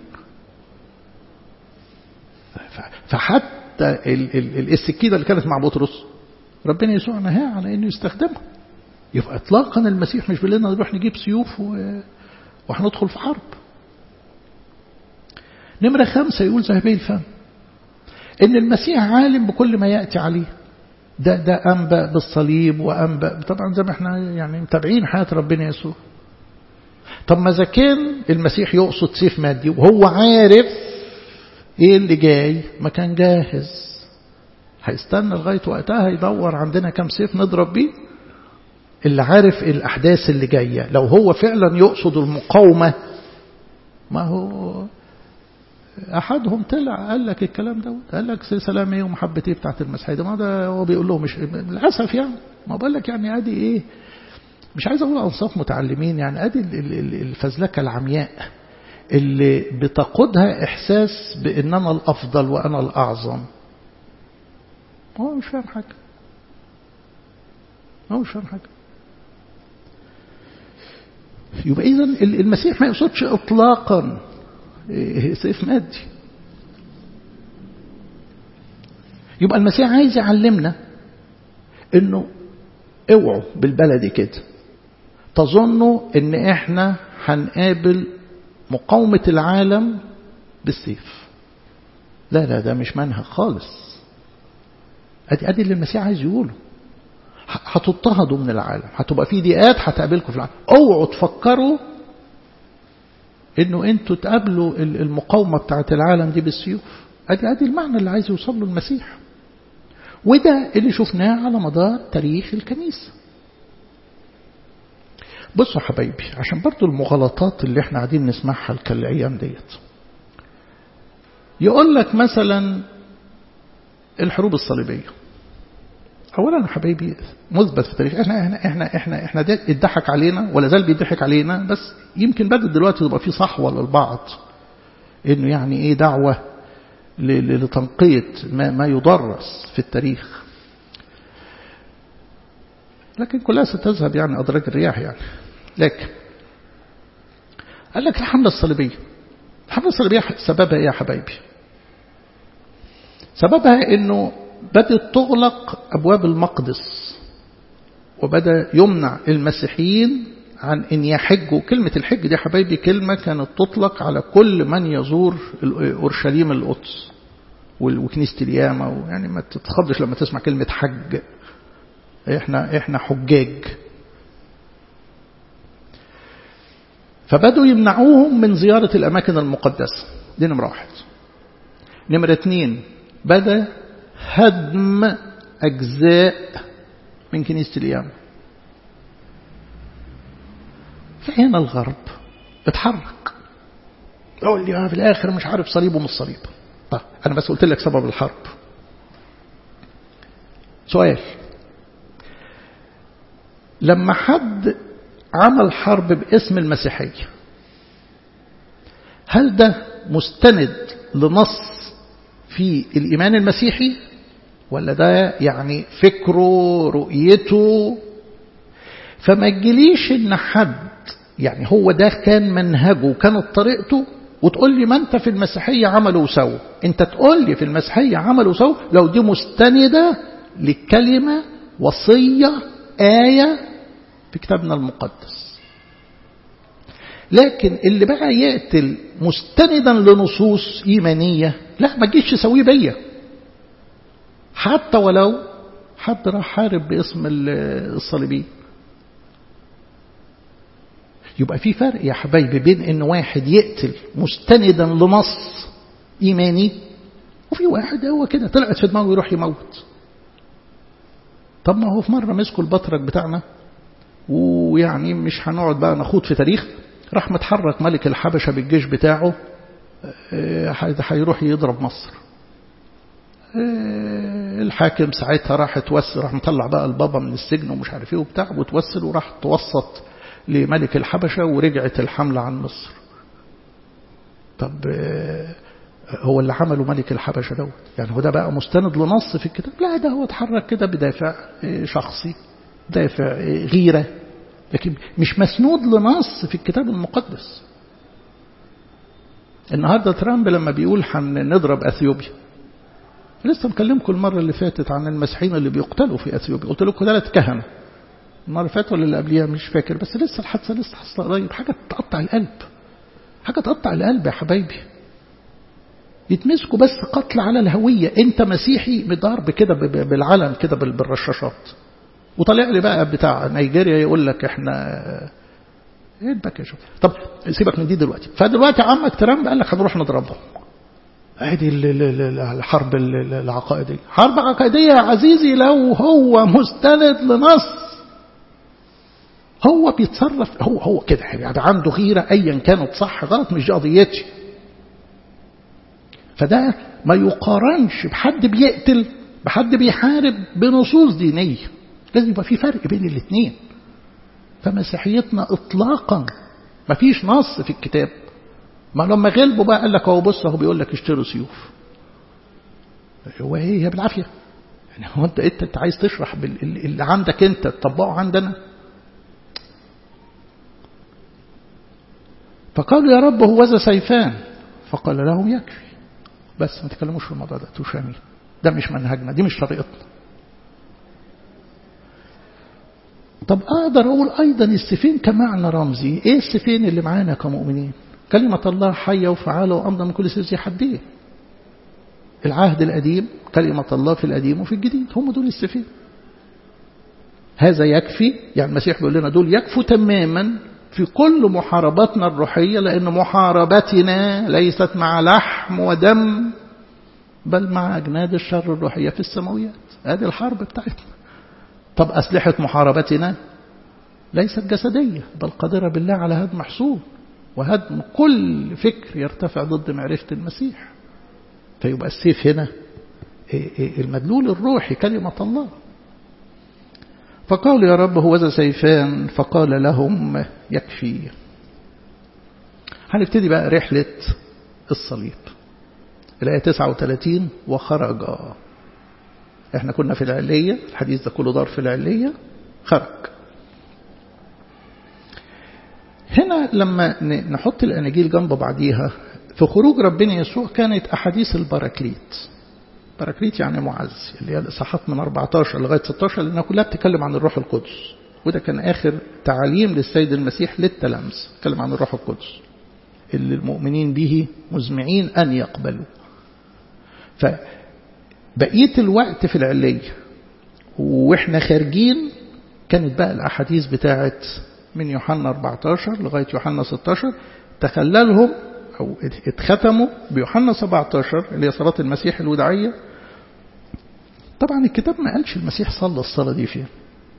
فحتى السكينة اللي كانت مع بطرس ربنا يسوع نهاه على انه يستخدمها يبقى اطلاقا المسيح مش بيقول لنا نروح نجيب سيوف و... وهندخل في حرب نمرة خمسة يقول ذهبي الفم ان المسيح عالم بكل ما يأتي عليه ده ده أنبأ بالصليب وأنبأ طبعا زي ما احنا يعني متابعين حياة ربنا يسوع طب ما إذا كان المسيح يقصد سيف مادي وهو عارف ايه اللي جاي ما كان جاهز هيستنى لغاية وقتها يدور عندنا كم سيف نضرب بيه اللي عارف الأحداث اللي جاية لو هو فعلا يقصد المقاومة ما هو أحدهم طلع قال لك الكلام ده قال لك سلام ايه ومحبة ايه بتاعت المسيح ده ما ده هو بيقول لهم مش للأسف يعني ما بقول لك يعني ادي ايه مش عايز اقول انصاف متعلمين يعني ادي الفزلكة العمياء اللي بتقودها احساس بان انا الافضل وانا الاعظم هو مش فاهم حاجة هو مش فاهم حاجة يبقى إذا المسيح ما يقصدش إطلاقا سيف مادي يبقى المسيح عايز يعلمنا انه اوعوا بالبلدي كده تظنوا ان احنا هنقابل مقاومة العالم بالسيف لا لا ده مش منهج خالص ادي ادي اللي المسيح عايز يقوله هتضطهدوا من العالم هتبقى في ضيقات هتقابلكم في العالم اوعوا تفكروا انه انتوا تقابلوا المقاومة بتاعت العالم دي بالسيوف ادي ادي المعنى اللي عايز يوصل له المسيح وده اللي شفناه على مدار تاريخ الكنيسة بصوا حبايبي عشان برضو المغالطات اللي احنا قاعدين نسمعها الكالأيام ديت يقول لك مثلا الحروب الصليبية اولا يا حبايبي مثبت في التاريخ احنا احنا احنا احنا احنا ده اتضحك علينا ولا زال بيضحك علينا بس يمكن بدأ دلوقتي تبقى في صحوه للبعض انه يعني ايه دعوه لتنقيه ما, ما يدرس في التاريخ لكن كلها ستذهب يعني ادراج الرياح يعني لكن قال لك الحمله الصليبيه الحمله الصليبيه سببها ايه يا حبايبي سببها انه بدأت تغلق أبواب المقدس وبدأ يمنع المسيحيين عن أن يحجوا كلمة الحج دي حبايبي كلمة كانت تطلق على كل من يزور أورشليم القدس وكنيسة اليامة يعني ما تتخضش لما تسمع كلمة حج احنا احنا حجاج فبدوا يمنعوهم من زيارة الأماكن المقدسة دي نمرة واحد نمرة اتنين بدأ هدم أجزاء من كنيسة القيامة فهنا الغرب اتحرك يقول لي في الآخر مش عارف صليب ومش صليب طيب أنا بس قلت لك سبب الحرب سؤال لما حد عمل حرب باسم المسيحية هل ده مستند لنص في الإيمان المسيحي ولا ده يعني فكره رؤيته فما تجيليش ان حد يعني هو ده كان منهجه وكانت طريقته وتقول لي ما انت في المسيحية عملوا وسووا انت تقول لي في المسيحية عملوا وسووا لو دي مستندة لكلمة وصية آية في كتابنا المقدس لكن اللي بقى يقتل مستندا لنصوص إيمانية لا ما تجيش تسويه بيا حتى ولو حد راح حارب باسم الصليبيين يبقى في فرق يا حبايبي بين ان واحد يقتل مستندا لنص ايماني وفي واحد هو كده طلعت في دماغه يروح يموت طب ما هو في مره مسكوا البطرك بتاعنا ويعني مش هنقعد بقى نخوض في تاريخ راح متحرك ملك الحبشه بالجيش بتاعه هيروح يضرب مصر الحاكم ساعتها راح توسل راح مطلع بقى البابا من السجن ومش عارف ايه وبتاع وتوسل وراح توسط لملك الحبشة ورجعت الحملة عن مصر طب هو اللي عمله ملك الحبشة دوت يعني هو ده بقى مستند لنص في الكتاب لا ده هو اتحرك كده بدافع شخصي دافع غيرة لكن مش مسنود لنص في الكتاب المقدس النهاردة ترامب لما بيقول هنضرب أثيوبيا لسه مكلمكم المرة اللي فاتت عن المسيحيين اللي بيقتلوا في أثيوبيا قلت لكم ثلاث كهنة المرة اللي فاتت ولا اللي قبليها مش فاكر بس لسه الحادثة لسه حصلت قريب حاجة تقطع القلب حاجة تقطع القلب يا حبايبي يتمسكوا بس قتل على الهوية انت مسيحي بضرب كده بالعلم كده بالرشاشات وطلع لي بقى بتاع نيجيريا يقول لك احنا ايه الباكج طب سيبك من دي دلوقتي فدلوقتي عمك ترامب قال لك هنروح نضربهم ادي الحرب العقائديه حرب عقائديه يا عزيزي لو هو مستند لنص هو بيتصرف هو هو كده يعني عنده غيره ايا كانت صح غلط مش دي قضيتي فده ما يقارنش بحد بيقتل بحد بيحارب بنصوص دينيه لازم يبقى في فرق بين الاثنين فمسيحيتنا اطلاقا ما فيش نص في الكتاب ما لما غلبوا بقى قال لك هو بص اهو بيقول لك اشتروا سيوف هو ايه هي بالعافيه يعني هو انت انت عايز تشرح اللي عندك انت تطبقه عندنا فقالوا يا رب هو ذا سيفان فقال لهم يكفي بس ما تكلموش في الموضوع ده تشامي ده مش منهجنا دي مش طريقتنا طب أقدر أقول أيضا السفين كمعنى رمزي إيه السفين اللي معانا كمؤمنين كلمة الله حية وفعالة وأمضى من كل سيف ذي حدين العهد القديم كلمة الله في القديم وفي الجديد هم دول السفين هذا يكفي يعني المسيح بيقول لنا دول يكفوا تماما في كل محارباتنا الروحية لأن محاربتنا ليست مع لحم ودم بل مع أجناد الشر الروحية في السماويات هذه الحرب بتاعتنا طب أسلحة محاربتنا ليست جسدية بل قادرة بالله على هدم حصول وهدم كل فكر يرتفع ضد معرفة المسيح فيبقى السيف هنا المدلول الروحي كلمة الله فقالوا يا رب هو ذا سيفان فقال لهم يكفي هنبتدي بقى رحلة الصليب الآية 39 وخرج احنا كنا في العلية الحديث ده كله دار في العلية خرج هنا لما نحط الأناجيل جنب بعضيها في خروج ربنا يسوع كانت أحاديث البراكليت باراكليت يعني معز اللي هي الإصحاحات من 14 لغاية 16 لأنها كلها بتتكلم عن الروح القدس وده كان آخر تعليم للسيد المسيح للتلامذة تكلم عن الروح القدس اللي المؤمنين به مزمعين أن يقبلوا فبقية الوقت في العلية وإحنا خارجين كانت بقى الأحاديث بتاعت من يوحنا 14 لغاية يوحنا 16 تخللهم أو اتختموا بيوحنا 17 اللي هي صلاة المسيح الوداعية طبعا الكتاب ما قالش المسيح صلى الصلاة دي فين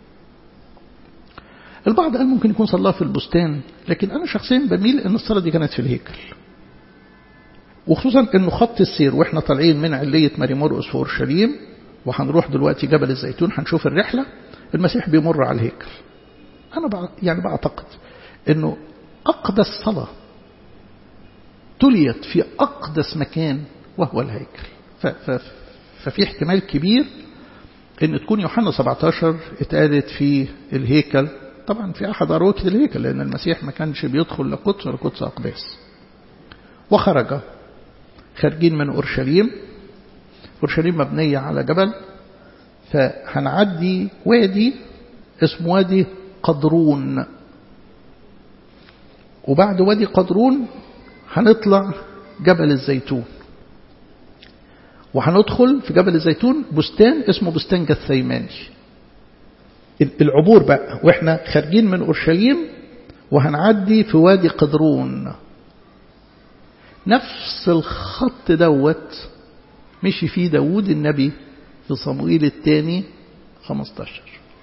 البعض قال ممكن يكون صلاها في البستان لكن أنا شخصيا بميل أن الصلاة دي كانت في الهيكل وخصوصا أنه خط السير وإحنا طالعين من علية ماري مرقس في أورشليم وهنروح دلوقتي جبل الزيتون هنشوف الرحلة المسيح بيمر على الهيكل أنا يعني بعتقد أنه أقدس صلاة تليت في أقدس مكان وهو الهيكل ففي احتمال كبير أن تكون يوحنا 17 اتقالت في الهيكل طبعا في أحد أروكة الهيكل لأن المسيح ما كانش بيدخل لقدس ولا قدس أقداس وخرج خارجين من أورشليم أورشليم مبنية على جبل فهنعدي وادي اسمه وادي قدرون وبعد وادي قدرون هنطلع جبل الزيتون وهندخل في جبل الزيتون بستان اسمه بستان جثيماني العبور بقى واحنا خارجين من اورشليم وهنعدي في وادي قدرون نفس الخط دوت مشي فيه داود النبي في صموئيل الثاني 15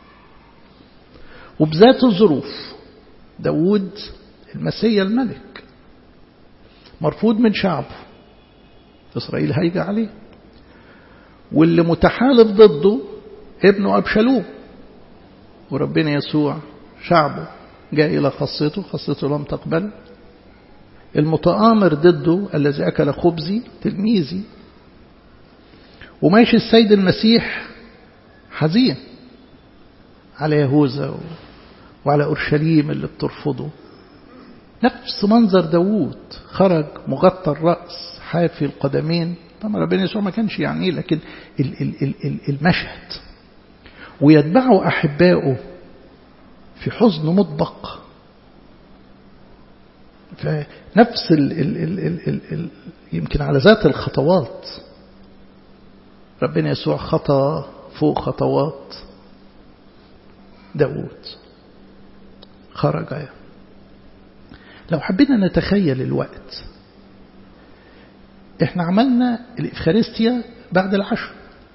وبذات الظروف داود المسيا الملك مرفوض من شعبه إسرائيل هيجي عليه واللي متحالف ضده ابنه أبشالوم وربنا يسوع شعبه جاء إلى خاصته خاصته لم تقبل المتآمر ضده الذي أكل خبزي تلميذي وماشي السيد المسيح حزين على يهوذا وعلى أورشليم اللي بترفضه نفس منظر داوود خرج مغطى الرأس حافي القدمين طبعا ربنا يسوع ما كانش يعني لكن المشهد ويتبعه أحبائه في حزن مطبق فنفس ال ال ال ال ال ال يمكن على ذات الخطوات ربنا يسوع خطى فوق خطوات داود خرج يعني. لو حبينا نتخيل الوقت احنا عملنا الإفخارستيا بعد العشاء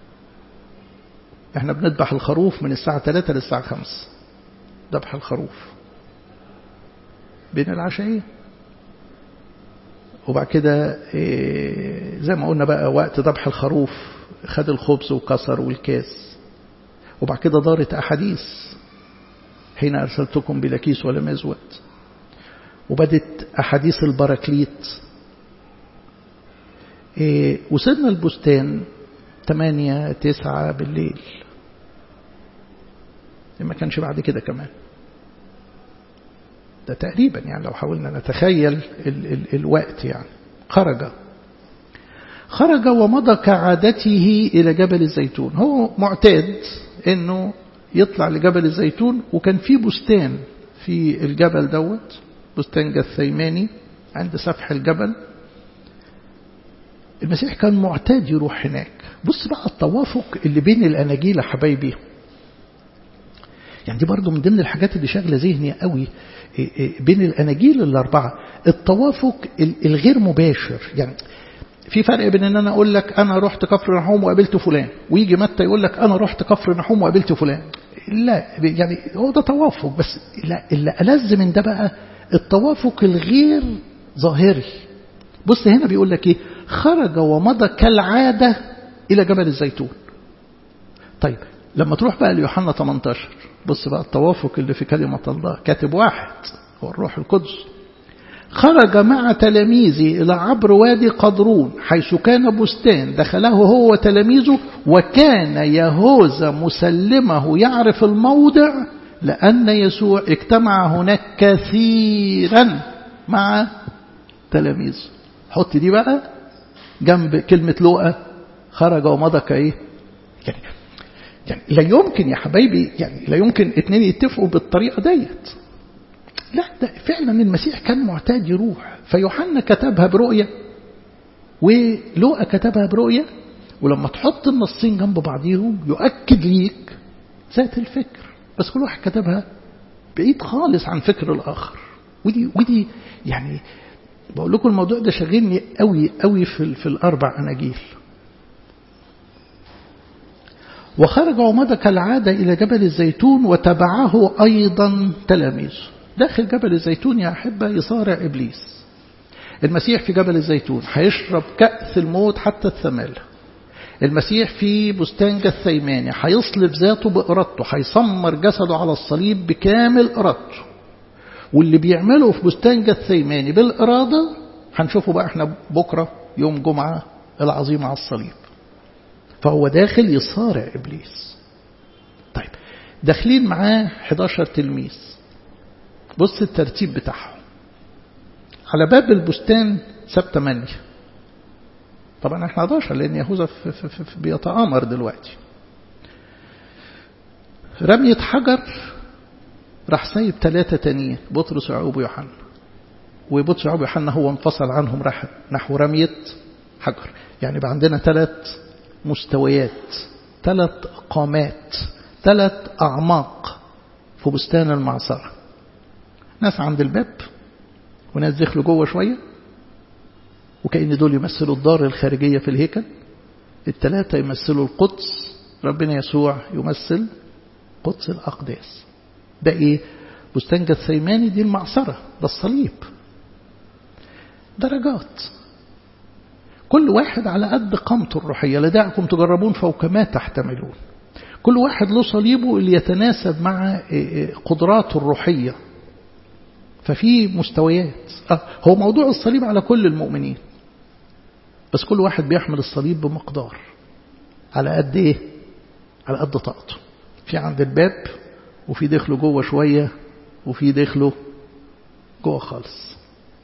احنا بنذبح الخروف من الساعة 3 للساعة 5 ذبح الخروف بين العشاءين وبعد كده ايه زي ما قلنا بقى وقت ذبح الخروف خد الخبز وكسر والكاس وبعد كده دارت أحاديث حين أرسلتكم بلا كيس ولا مزود وبدت أحاديث البراكليت إيه وصلنا البستان تمانية تسعة بالليل ما كانش بعد كده كمان ده تقريبا يعني لو حاولنا نتخيل ال ال الوقت يعني خرج خرج ومضى كعادته إلى جبل الزيتون هو معتاد أنه يطلع لجبل الزيتون وكان في بستان في الجبل دوت بستان جثيماني عند سفح الجبل المسيح كان معتاد يروح هناك بص بقى التوافق اللي بين الأناجيل يا حبايبي يعني دي برضو من ضمن الحاجات اللي شاغله ذهني قوي بين الأناجيل الأربعة التوافق الغير مباشر يعني في فرق بين ان انا اقول لك انا رحت كفر نحوم وقابلت فلان ويجي متى يقول لك انا رحت كفر نحوم وقابلت فلان لا يعني هو ده توافق بس لا اللي ألذ من ده بقى التوافق الغير ظاهري بص هنا بيقول لك ايه خرج ومضى كالعادة إلى جبل الزيتون طيب لما تروح بقى ليوحنا 18 بص بقى التوافق اللي في كلمة الله كاتب واحد هو الروح القدس خرج مع تلاميذه إلى عبر وادي قدرون حيث كان بستان دخله هو وتلاميذه وكان يهوذا مسلمه يعرف الموضع لأن يسوع اجتمع هناك كثيرا مع تلاميذه حط دي بقى جنب كلمة لوقا خرج ومضى كايه يعني يعني لا يمكن يا حبايبي يعني لا يمكن اتنين يتفقوا بالطريقة ديت لا ده فعلا المسيح كان معتاد يروح فيوحنا كتبها برؤية ولوقا كتبها برؤية ولما تحط النصين جنب بعضيهم يؤكد ليك ذات الفكر بس كل واحد كتبها بعيد خالص عن فكر الآخر ودي ودي يعني بقول لكم الموضوع ده شاغلني قوي قوي في, في الأربع أناجيل وخرج ومضى كالعادة إلى جبل الزيتون وتبعه أيضا تلاميذه داخل جبل الزيتون يا أحبة يصارع إبليس المسيح في جبل الزيتون هيشرب كأس الموت حتى الثمال المسيح في بستان جثيماني هيصلب ذاته بإرادته هيسمر جسده على الصليب بكامل إرادته واللي بيعمله في بستان جثيماني بالإرادة هنشوفه بقى احنا بكرة يوم جمعة العظيم على الصليب فهو داخل يصارع إبليس طيب داخلين معاه 11 تلميذ بص الترتيب بتاعهم على باب البستان ساب 8 طبعا احنا 11 لان يهوذا بيتآمر دلوقتي رمية حجر راح سايب ثلاثة تانيين بطرس ويعقوب ويوحنا وبطرس ويعقوب ويوحنا هو انفصل عنهم راح نحو رمية حجر يعني بقى عندنا ثلاث مستويات ثلاث قامات ثلاث أعماق في بستان المعصرة ناس عند الباب وناس دخلوا جوه شوية وكأن دول يمثلوا الدار الخارجية في الهيكل الثلاثة يمثلوا القدس ربنا يسوع يمثل قدس الأقداس ده إيه بستان جثيماني دي المعصرة ده الصليب درجات كل واحد على قد قامته الروحية لدعكم تجربون فوق ما تحتملون كل واحد له صليبه اللي يتناسب مع قدراته الروحية ففي مستويات آه هو موضوع الصليب على كل المؤمنين بس كل واحد بيحمل الصليب بمقدار على قد ايه على قد طاقته في عند الباب وفي دخله جوه شوية وفي دخله جوه خالص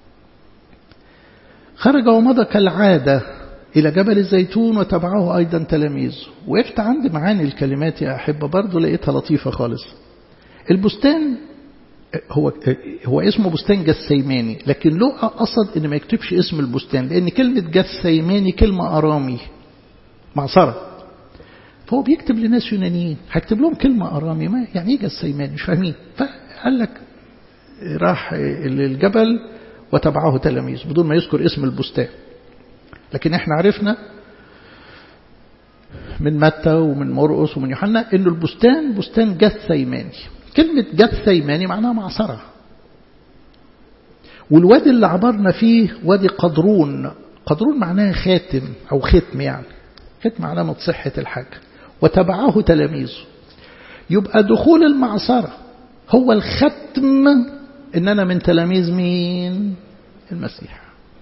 خرج ومضى كالعادة إلى جبل الزيتون وتبعه أيضا تلاميذه وقفت عند معاني الكلمات يا أحبة برضو لقيتها لطيفة خالص البستان هو هو اسمه بستان جسيماني لكن له قصد ان ما يكتبش اسم البستان لان كلمة جسيماني كلمة ارامي معصرة فهو بيكتب لناس يونانيين هيكتب لهم كلمة ارامي ما يعني ايه جسيماني مش فاهمين فقال لك راح للجبل وتبعه تلاميذ بدون ما يذكر اسم البستان لكن احنا عرفنا من متى ومن مرقس ومن يوحنا انه البستان بستان جثيماني كلمة جثيماني معناها معصرة والوادي اللي عبرنا فيه وادي قدرون قدرون معناها خاتم أو ختم يعني ختم علامة صحة الحاجة وتبعه تلاميذه يبقى دخول المعصرة هو الختم إن أنا من تلاميذ مين المسيح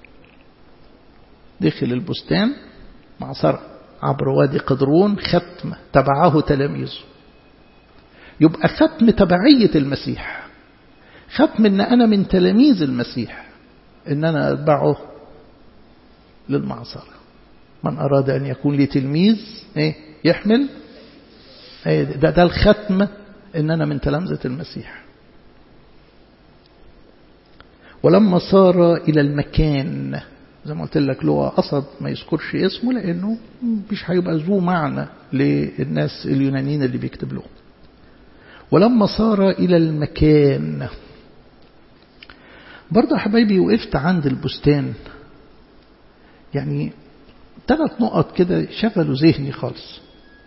دخل البستان معصرة عبر وادي قدرون ختم تبعه تلاميذه يبقى ختم تبعية المسيح ختم ان انا من تلاميذ المسيح ان انا اتبعه للمعصرة من اراد ان يكون لي تلميذ ايه يحمل ايه ده ده الختم ان انا من تلامذة المسيح ولما صار الى المكان زي ما قلت لك له قصد ما يذكرش اسمه لانه مش هيبقى ذو معنى للناس اليونانيين اللي بيكتب لهم ولما صار إلى المكان برضه حبايبي وقفت عند البستان يعني ثلاث نقط كده شغلوا ذهني خالص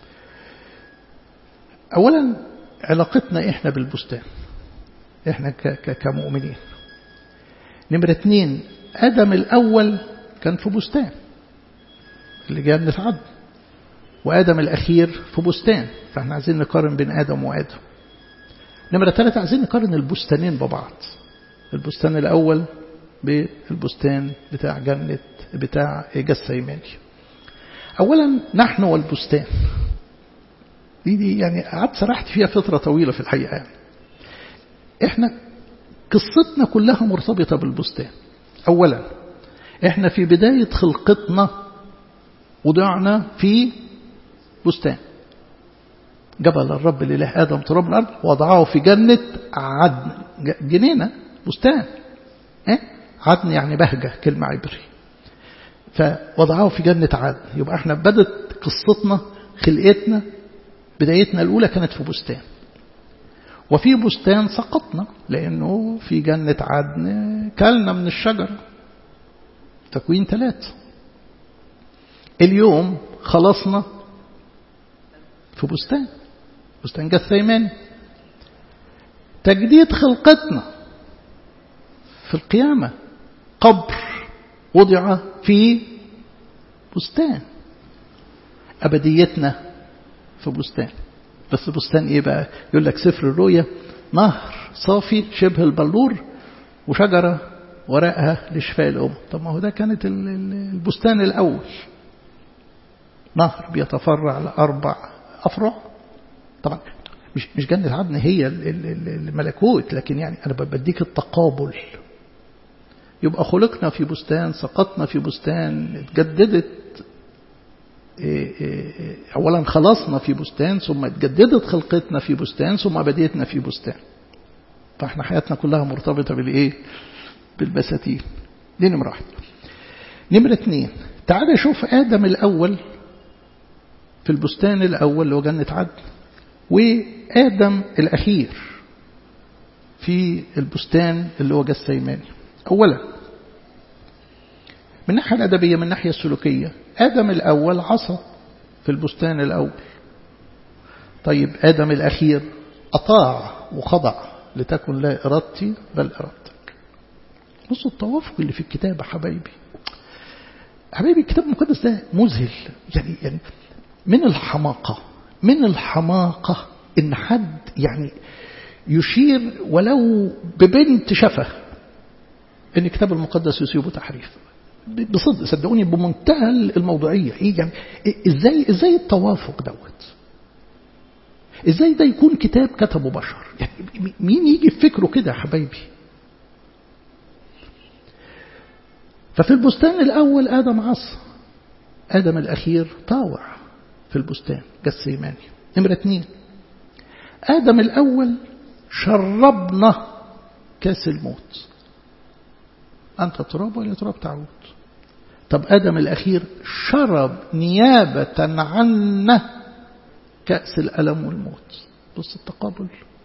أولا علاقتنا إحنا بالبستان إحنا كمؤمنين نمرة اتنين آدم الأول كان في بستان اللي جاء عدن وآدم الأخير في بستان فإحنا عايزين نقارن بين آدم وآدم نمرة ثلاثة عايزين نقارن البستانين ببعض البستان الأول بالبستان بتاع جنة بتاع جسيماني أولا نحن والبستان دي, دي يعني قعدت سرحت فيها فترة طويلة في الحقيقة يعني احنا قصتنا كلها مرتبطة بالبستان أولا احنا في بداية خلقتنا وضعنا في بستان جبل الرب الإله آدم تراب الأرض وضعه في جنة عدن جنينة بستان إيه؟ عدن يعني بهجة كلمة عبري فوضعه في جنة عدن يبقى احنا بدت قصتنا خلقتنا بدايتنا الأولى كانت في بستان وفي بستان سقطنا لأنه في جنة عدن كلنا من الشجر تكوين ثلاثة اليوم خلصنا في بستان بستان جثيمان تجديد خلقتنا في القيامة قبر وضع في بستان أبديتنا في بستان بس بستان إيه بقى يقول لك سفر الرؤيا نهر صافي شبه البلور وشجرة ورقها لشفاء الأم طب ما هو ده كانت البستان الأول نهر بيتفرع لأربع أفرع طبعا مش مش جنة عدن هي الملكوت لكن يعني أنا بديك التقابل يبقى خلقنا في بستان سقطنا في بستان اتجددت أولا خلصنا في بستان ثم اتجددت خلقتنا في بستان ثم أبديتنا في بستان فاحنا حياتنا كلها مرتبطة بالإيه بالبساتين دي نمرة واحد نمرة اثنين تعال شوف آدم الأول في البستان الأول اللي هو جنة عدن وآدم الأخير في البستان اللي هو جسيماني أولا من الناحية الأدبية من الناحية السلوكية آدم الأول عصى في البستان الأول طيب آدم الأخير أطاع وخضع لتكن لا إرادتي بل إرادتك بصوا التوافق اللي في الكتاب يا حبايبي حبايبي الكتاب المقدس ده مذهل يعني يعني من الحماقة من الحماقة إن حد يعني يشير ولو ببنت شفه إن الكتاب المقدس يصيبه تحريف بصدق صدقوني بمنتهى الموضوعية إيه يعني إزاي إزاي التوافق دوت إزاي ده يكون كتاب كتبه بشر يعني مين يجي في فكره كده يا حبايبي ففي البستان الأول آدم عصى آدم الأخير طاوع في البستان جسيماني نمرة اثنين آدم الأول شربنا كاس الموت أنت تراب ولا تراب تعود طب آدم الأخير شرب نيابة عنا كأس الألم والموت بص التقابل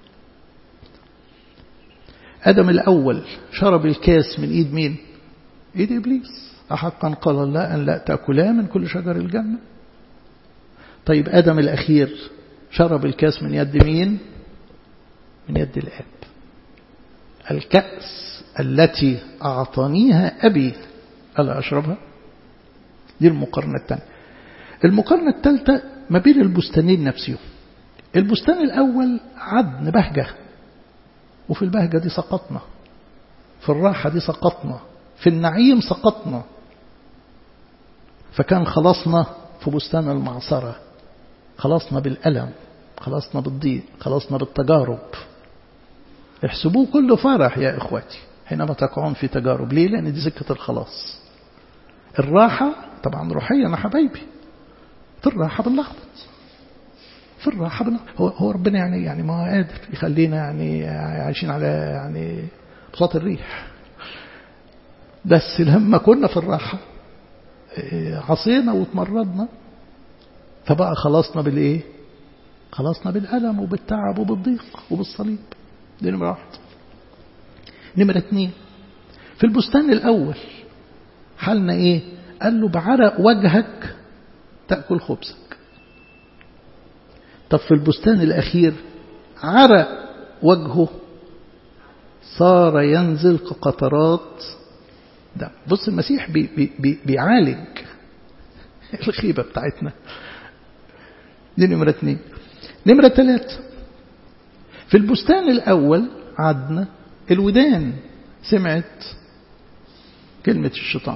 آدم الأول شرب الكاس من إيد مين إيد إبليس أحقا قال الله أن لا تأكلا من كل شجر الجنة طيب آدم الأخير شرب الكاس من يد مين من يد الآب الكأس التي أعطانيها أبي ألا أشربها دي المقارنة الثانية المقارنة الثالثة ما بين البستانين نفسهم البستان الأول عدن بهجة وفي البهجة دي سقطنا في الراحة دي سقطنا في النعيم سقطنا فكان خلصنا في بستان المعصرة خلصنا بالألم خلصنا بالضيق خلصنا بالتجارب احسبوه كله فرح يا إخواتي حينما تقعون في تجارب ليه لأن دي سكة الخلاص الراحة طبعا روحيا يا حبايبي في الراحة بنلخبط في الراحة بنلخبط هو, هو ربنا يعني يعني ما قادر يخلينا يعني عايشين على يعني بساط الريح بس لما كنا في الراحة عصينا وتمردنا فبقى خلصنا بالايه خلصنا بالألم وبالتعب وبالضيق وبالصليب دي نمرة واحد نمرة اتنين في البستان الأول حالنا ايه قال له بعرق وجهك تأكل خبزك طب في البستان الأخير عرق وجهه صار ينزل كقطرات دم بص المسيح بي بي بي بيعالج الخيبة بتاعتنا دي نمرة اتنين نمرة ثلاثة في البستان الأول عدنا الودان سمعت كلمة الشيطان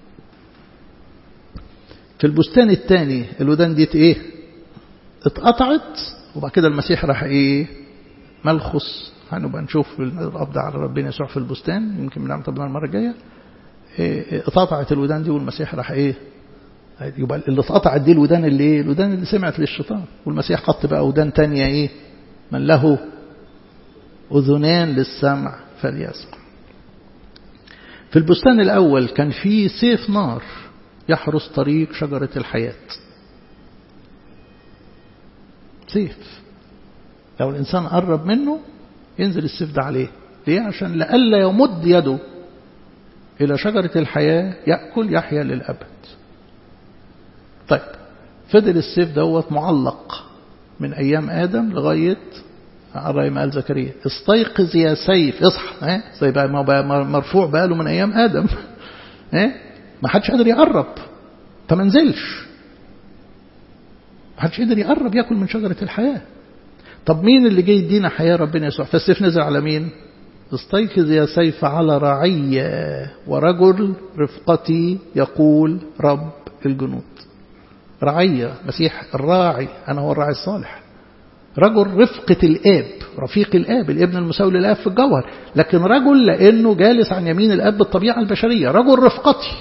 في البستان الثاني الودان ديت ايه اتقطعت وبعد كده المسيح راح ايه ملخص هنبقى نشوف القبض على ربنا يسوع في البستان يمكن بنعمل طبعا المرة الجاية إيه اتقطعت الودان دي والمسيح راح ايه يبقى اللي اتقطعت دي الودان اللي ايه الودان اللي سمعت للشيطان والمسيح حط بقى ودان تانية ايه من له أذنان للسمع فليسمع في البستان الأول كان في سيف نار يحرس طريق شجرة الحياة سيف لو الإنسان قرب منه ينزل السيف ده عليه ليه عشان لألا يمد يده إلى شجرة الحياة يأكل يحيا للأبد طيب فضل السيف دوت معلق من أيام آدم لغاية على ما قال زكريا استيقظ يا سيف اصحى ها زي بقى ما بقى مرفوع باله من أيام آدم ها ما حدش قادر يقرب فما نزلش ما حدش قادر يقرب ياكل من شجرة الحياة طب مين اللي جاي يدينا حياة ربنا يسوع فالسيف نزل على مين استيقظ يا سيف على رعية ورجل رفقتي يقول رب الجنود رعية مسيح الراعي أنا هو الراعي الصالح رجل رفقة الآب رفيق الآب الابن المساوي للآب في الجوهر لكن رجل لأنه جالس عن يمين الآب بالطبيعة البشرية رجل رفقتي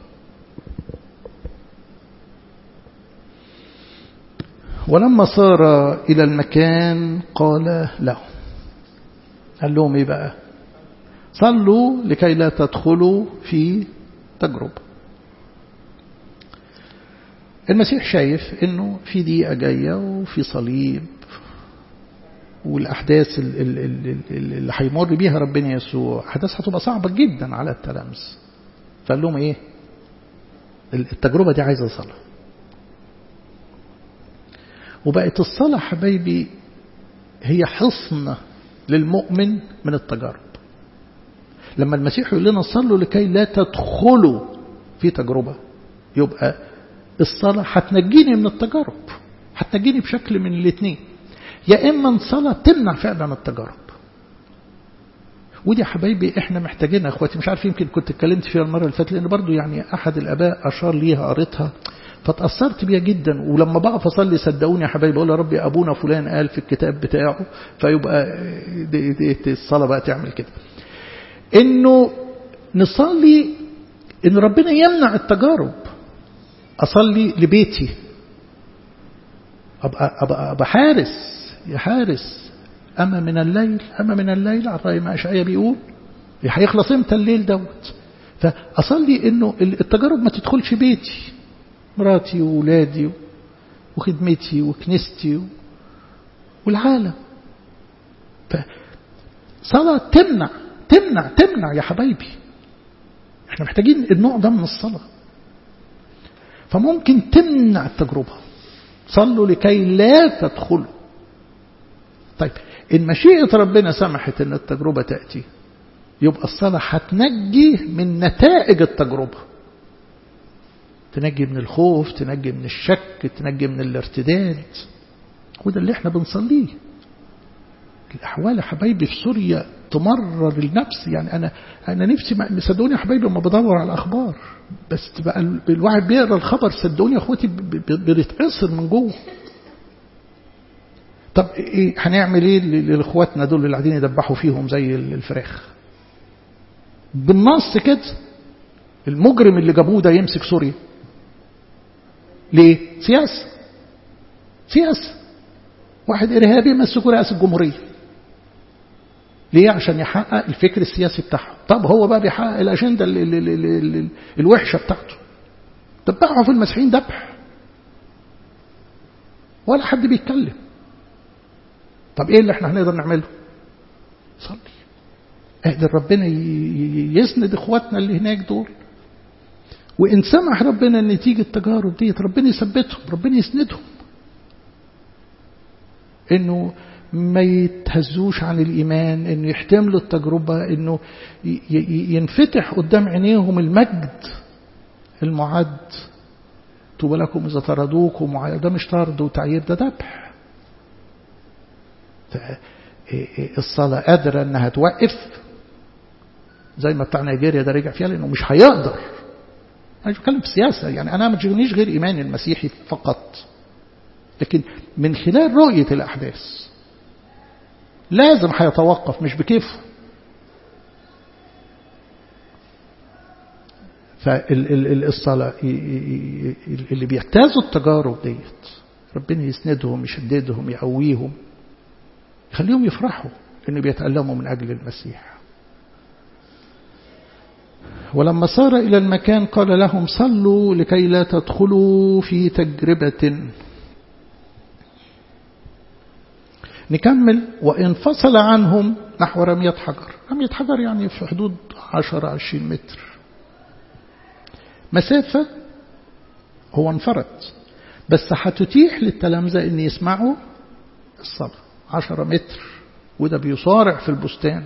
ولما صار إلى المكان قال له قال لهم إيه بقى صلوا لكي لا تدخلوا في تجربة المسيح شايف انه في دقيقة جاية وفي صليب والأحداث اللي هيمر بيها ربنا يسوع أحداث هتبقى صعبة جدا على التلامذة فقال لهم إيه التجربة دي عايزة صلاة وبقت الصلاة حبايبي هي حصن للمؤمن من التجارب لما المسيح يقول لنا صلوا لكي لا تدخلوا في تجربة يبقى الصلاة هتنجيني من التجارب هتنجيني بشكل من الاثنين يا إما الصلاة تمنع فعلا التجارب ودي حبايبي احنا محتاجينها اخواتي مش عارف يمكن كنت اتكلمت فيها المرة اللي فاتت لان برضو يعني احد الاباء اشار ليها قريتها فتأثرت بيها جدا ولما بقف أصلي صدقوني يا حبايبي أقول يا ربي أبونا فلان قال في الكتاب بتاعه فيبقى دي دي دي الصلاة بقى تعمل كده إنه نصلي إن ربنا يمنع التجارب أصلي لبيتي أبقى, أبقى, أبقى حارس يا حارس أما من الليل أما من الليل على رأي ما أشعيا بيقول هيخلص امتى الليل دوت فأصلي إنه التجارب ما تدخلش بيتي مراتي وولادي وخدمتي وكنيستي والعالم فصلاة تمنع تمنع تمنع يا حبايبي احنا محتاجين النوع ده من الصلاة فممكن تمنع التجربة صلوا لكي لا تدخلوا طيب إن مشيئة ربنا سمحت أن التجربة تأتي يبقى الصلاة هتنجي من نتائج التجربة تنجي من الخوف تنجي من الشك تنجي من الارتداد وده اللي احنا بنصليه الأحوال يا حبايبي في سوريا تمرر النفس يعني أنا أنا نفسي صدقوني يا حبايبي لما بدور على الأخبار بس تبقى الواحد بيقرا الخبر صدقوني يا اخواتي بيتعصر من جوه طب ايه هنعمل ايه لاخواتنا دول اللي قاعدين يدبحوا فيهم زي الفراخ بالنص كده المجرم اللي جابوه ده يمسك سوريا ليه سياسة سياسة واحد إرهابي مسكوا رئاسة الجمهورية ليه عشان يحقق الفكر السياسي بتاعه طب هو بقى بيحقق الأجندة ال ال ال ال ال الوحشة بتاعته دبحوا في المسيحيين دبح ولا حد بيتكلم طب ايه اللي احنا هنقدر نعمله صلي اقدر ربنا يسند اخواتنا اللي هناك دول وإن سمح ربنا أن تيجي التجارب ديت ربنا يثبتهم ربنا يسندهم إنه ما يتهزوش عن الإيمان إنه يحتملوا التجربة إنه ينفتح قدام عينيهم المجد المعد طوبى لكم إذا طردوكم ده مش طرد وتعيير ده ذبح الصلاة قادرة إنها توقف زي ما بتاع نيجيريا ده رجع فيها لأنه مش هيقدر أنا مش بتكلم في السياسة يعني أنا ما تشغلنيش غير إيماني المسيحي فقط لكن من خلال رؤية الأحداث لازم هيتوقف مش بكيفه فالصلاة اللي بيجتازوا التجارب ديت ربنا يسندهم يشددهم يقويهم يخليهم يفرحوا انه بيتألموا من أجل المسيح ولما صار إلى المكان قال لهم صلوا لكي لا تدخلوا في تجربة نكمل وانفصل عنهم نحو رمية حجر رمية حجر يعني في حدود 10 20 متر مسافة هو انفرد بس هتتيح للتلامذة ان يسمعوا الصلاة عشرة متر وده بيصارع في البستان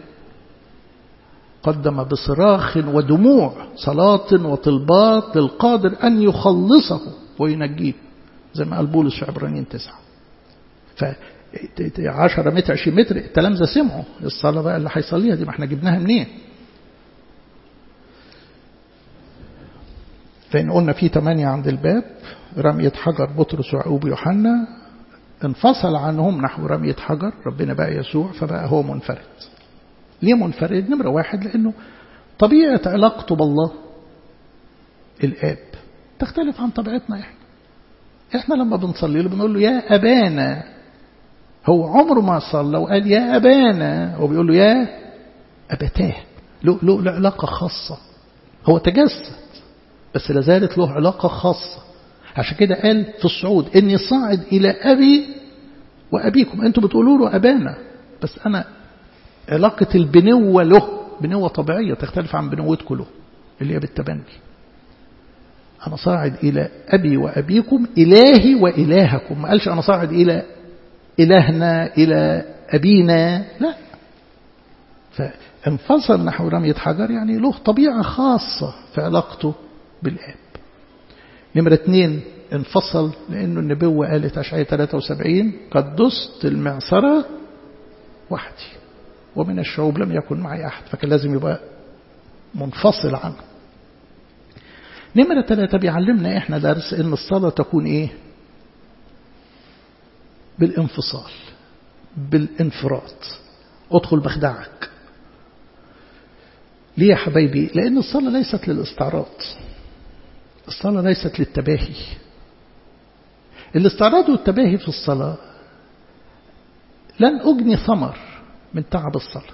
قدم بصراخ ودموع صلاة وطلبات للقادر أن يخلصه وينجيه زي ما قال بولس في عبرانيين تسعة ف 10 متر 20 متر التلامذة سمعوا الصلاة بقى اللي هيصليها دي ما احنا جبناها منين فإن قلنا في ثمانية عند الباب رمية حجر بطرس ويعقوب ويوحنا انفصل عنهم نحو رمية حجر ربنا بقى يسوع فبقى هو منفرد ليه منفرد نمرة واحد لأنه طبيعة علاقته بالله الآب تختلف عن طبيعتنا إحنا إحنا لما بنصلي له بنقول له يا أبانا هو عمره ما صلى وقال يا أبانا هو بيقول له يا أبتاه له, له, له علاقة خاصة هو تجسد بس لازالت له علاقة خاصة عشان كده قال في الصعود إني صاعد إلى أبي وأبيكم أنتوا بتقولوا له أبانا بس أنا علاقة البنوة له بنوة طبيعية تختلف عن بنوتكم له اللي هي بالتبني أنا صاعد إلى أبي وأبيكم إلهي وإلهكم ما قالش أنا صاعد إلى إلهنا إلى أبينا لا فانفصل نحو رمية حجر يعني له طبيعة خاصة في علاقته بالآب نمرة اثنين انفصل لأنه النبوة قالت أشعية 73 قد دست المعصرة وحدي ومن الشعوب لم يكن معي أحد فكان لازم يبقى منفصل عنه نمرة ثلاثة بيعلمنا إحنا درس إن الصلاة تكون إيه بالانفصال بالانفراد ادخل بخدعك ليه يا حبايبي لأن الصلاة ليست للاستعراض الصلاة ليست للتباهي الاستعراض والتباهي في الصلاة لن أجني ثمر من تعب الصلاة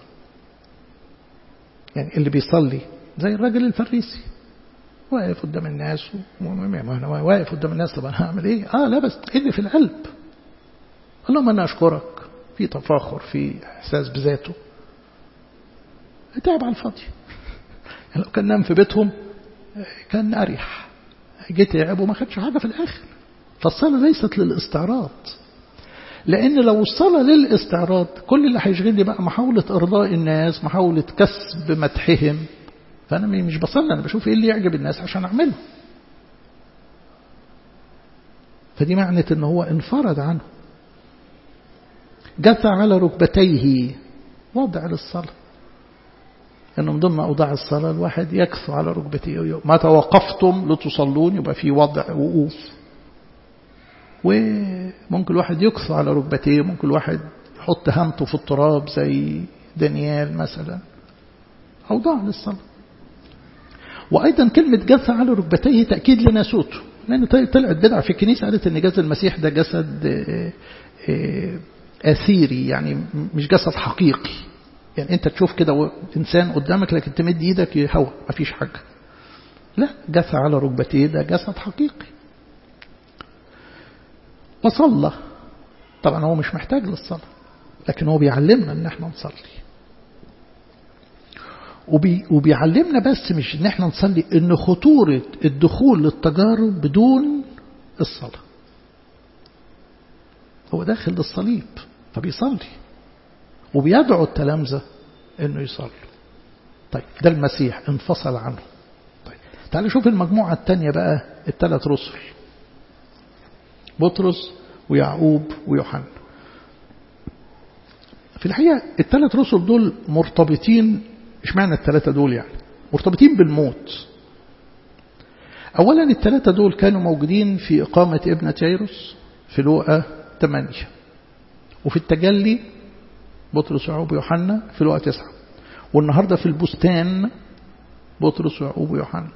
يعني اللي بيصلي زي الراجل الفريسي واقف قدام الناس وانا واقف قدام الناس طب انا هعمل ايه اه لا بس اللي في القلب اللهم انا اشكرك في تفاخر في احساس بذاته تعب على الفاضي يعني لو كان نام في بيتهم كان اريح جيت يعب وما خدش حاجه في الاخر فالصلاه ليست للاستعراض لأن لو الصلاة للاستعراض كل اللي هيشغلني بقى محاولة إرضاء الناس محاولة كسب مدحهم فأنا مش بصلي أنا بشوف إيه اللي يعجب الناس عشان أعمله فدي معنى إن هو انفرد عنه جثى على ركبتيه وضع للصلاة أنه من ضمن أوضاع الصلاة الواحد يكثو على ركبتيه ما توقفتم لتصلون يبقى في وضع وقوف وممكن الواحد يكثو على ركبتيه ممكن الواحد يحط همته في التراب زي دانيال مثلا أوضاع للصلاة وأيضا كلمة جثى على ركبتيه تأكيد لناسوته لأن طلعت بدعة في الكنيسة قالت أن جسد المسيح ده جسد أثيري يعني مش جسد حقيقي يعني أنت تشوف كده إنسان قدامك لكن تمد إيدك هوا مفيش حاجة لا جثى على ركبتيه ده جسد حقيقي وصلى طبعا هو مش محتاج للصلاة لكن هو بيعلمنا ان احنا نصلي وبي وبيعلمنا بس مش ان احنا نصلي ان خطورة الدخول للتجارب بدون الصلاة هو داخل للصليب فبيصلي وبيدعو التلامذة انه يصلوا طيب ده المسيح انفصل عنه طيب تعالوا شوف المجموعة الثانية بقى الثلاث رسل بطرس ويعقوب ويوحنا في الحقيقة الثلاث رسل دول مرتبطين ايش معنى الثلاثة دول يعني مرتبطين بالموت أولا الثلاثة دول كانوا موجودين في إقامة ابنة ييروس في لوقا 8 وفي التجلي بطرس ويعقوب ويوحنا في لوقا 9 والنهاردة في البستان بطرس ويعقوب ويوحنا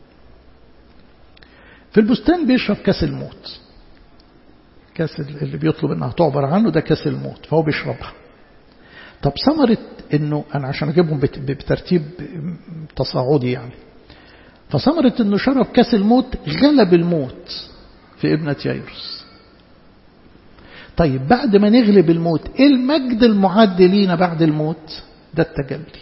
في البستان بيشرب كاس الموت كاس اللي بيطلب انها تعبر عنه ده كاس الموت فهو بيشربها طب ثمرة انه انا عشان اجيبهم بترتيب تصاعدي يعني فثمرة انه شرب كاس الموت غلب الموت في ابنة يايروس طيب بعد ما نغلب الموت ايه المجد المعد لينا بعد الموت ده التجلي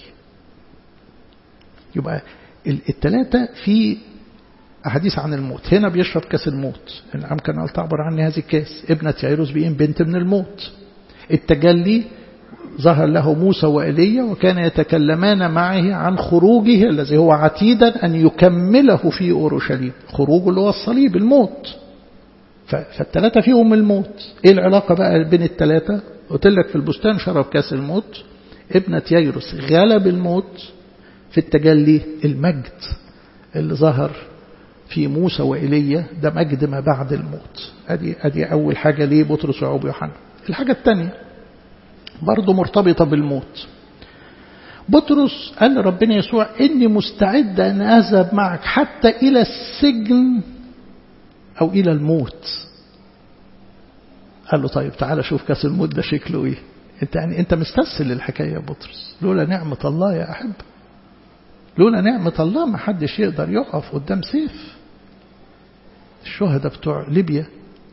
يبقى الثلاثة في أحاديث عن الموت هنا بيشرب كاس الموت النعم كان قال تعبر عني هذه الكاس ابنة يايروس بيقيم بنت من الموت التجلي ظهر له موسى وإيليا وكان يتكلمان معه عن خروجه الذي هو عتيدا أن يكمله في أورشليم خروجه اللي هو الصليب الموت فالثلاثة فيهم الموت إيه العلاقة بقى بين الثلاثة قلت لك في البستان شرب كاس الموت ابنة ييروس غلب الموت في التجلي المجد اللي ظهر في موسى وإيليا ده مجد ما بعد الموت ادي ادي أول حاجة ليه بطرس ويعقوب ويوحنا الحاجة الثانية برضه مرتبطة بالموت بطرس قال لربنا يسوع إني مستعد أن أذهب معك حتى إلى السجن أو إلى الموت قال له طيب تعالى شوف كاس الموت ده شكله إيه أنت يعني أنت مستسهل للحكاية يا بطرس لولا نعمة الله يا أحب لولا نعمة الله ما حدش يقدر يقف قدام سيف الشهداء بتوع ليبيا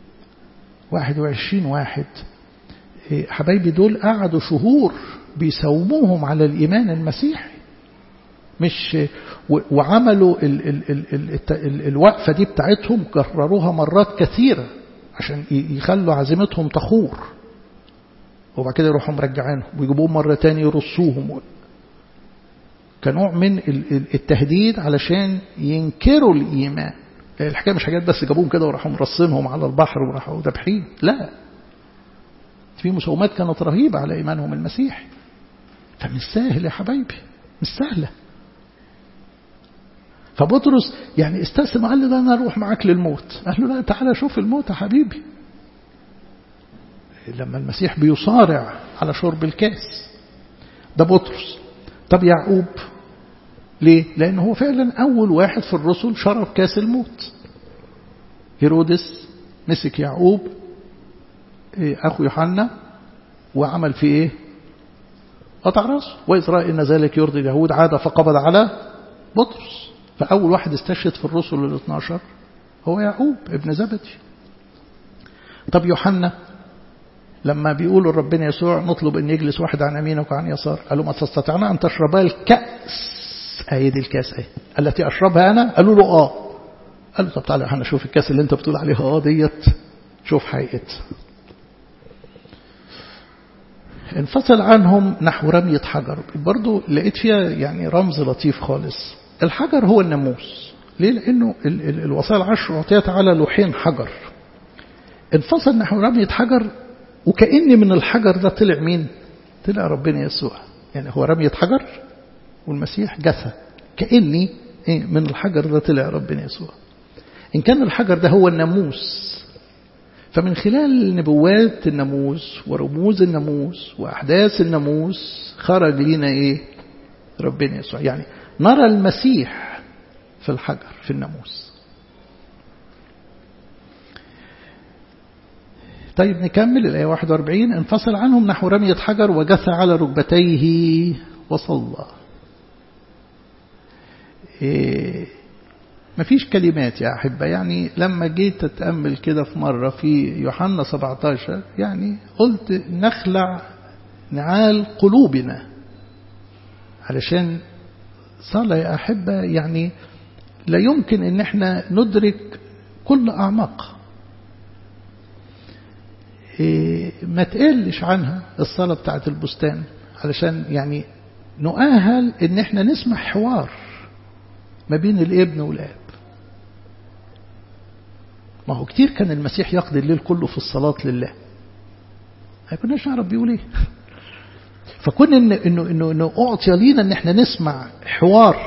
21 واحد حبايبي دول قعدوا شهور بيساوموهم على الإيمان المسيحي مش وعملوا ال ال ال ال ال الوقفة دي بتاعتهم كرروها مرات كثيرة عشان يخلوا عزيمتهم تخور وبعد كده يروحوا مرجعينهم ويجيبوهم مرة تاني يرصوهم كنوع من التهديد علشان ينكروا الإيمان الحكاية مش حاجات بس جابوهم كده وراحوا مرصينهم على البحر وراحوا ذابحين لا في مساومات كانت رهيبة على إيمانهم المسيحي فمش سهل يا حبايبي مش سهلة فبطرس يعني استسلم قال له ده أنا أروح معاك للموت قال له لا تعالى شوف الموت يا حبيبي لما المسيح بيصارع على شرب الكاس ده بطرس طب يعقوب ليه؟ لأن هو فعلا أول واحد في الرسل شرب كاس الموت هيرودس مسك يعقوب أخو يوحنا وعمل فيه إيه قطع راسه وإذ رأى إن ذلك يرضي اليهود عاد فقبض على بطرس فأول واحد استشهد في الرسل ال 12 هو يعقوب ابن زبدي طب يوحنا لما بيقولوا ربنا يسوع نطلب أن يجلس واحد عن يمينك وعن يسار قالوا ما تستطيعنا أن تشربا الكأس أهي دي الكاس أهي التي أشربها أنا قالوا له آه قال له طب تعالى احنا شوف الكاس اللي انت بتقول عليها اه ديت شوف حقيقتها انفصل عنهم نحو رمية حجر برضو لقيت فيها يعني رمز لطيف خالص الحجر هو الناموس ليه لأنه ال ال الوصايا العشر أعطيت على لوحين حجر انفصل نحو رمية حجر وكأن من الحجر ده طلع مين طلع ربنا يسوع يعني هو رمية حجر والمسيح جثى كأني إيه من الحجر ده طلع ربنا يسوع إن كان الحجر ده هو الناموس فمن خلال نبوات الناموس ورموز الناموس وأحداث الناموس خرج لنا إيه ربنا يسوع يعني نرى المسيح في الحجر في الناموس طيب نكمل الآية 41 انفصل عنهم نحو رمية حجر وجث على ركبتيه وصلى إيه مفيش كلمات يا أحبة يعني لما جيت أتأمل كده في مرة في يوحنا 17 يعني قلت نخلع نعال قلوبنا علشان صلاة يا أحبة يعني لا يمكن ان احنا ندرك كل أعماق إيه ما تقلش عنها الصلاة بتاعت البستان علشان يعني نؤهل ان احنا نسمع حوار ما بين الابن والاب ما هو كتير كان المسيح يقضي الليل كله في الصلاة لله ما كناش نعرف بيقول ايه فكون إن إنه, إنه, إنه أعطي لينا إن إحنا نسمع حوار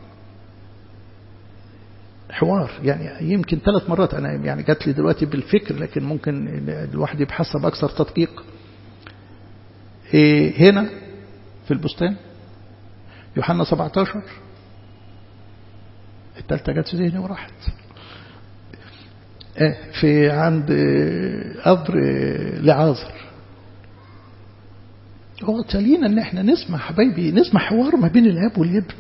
حوار يعني يمكن ثلاث مرات أنا يعني جات لي دلوقتي بالفكر لكن ممكن الواحد يبحثها بأكثر تدقيق إيه هنا في البستان يوحنا 17 الثالثة جت في ذهني وراحت في عند قبر لعازر هو تالينا ان احنا نسمع حبايبي نسمع حوار ما بين الاب والابن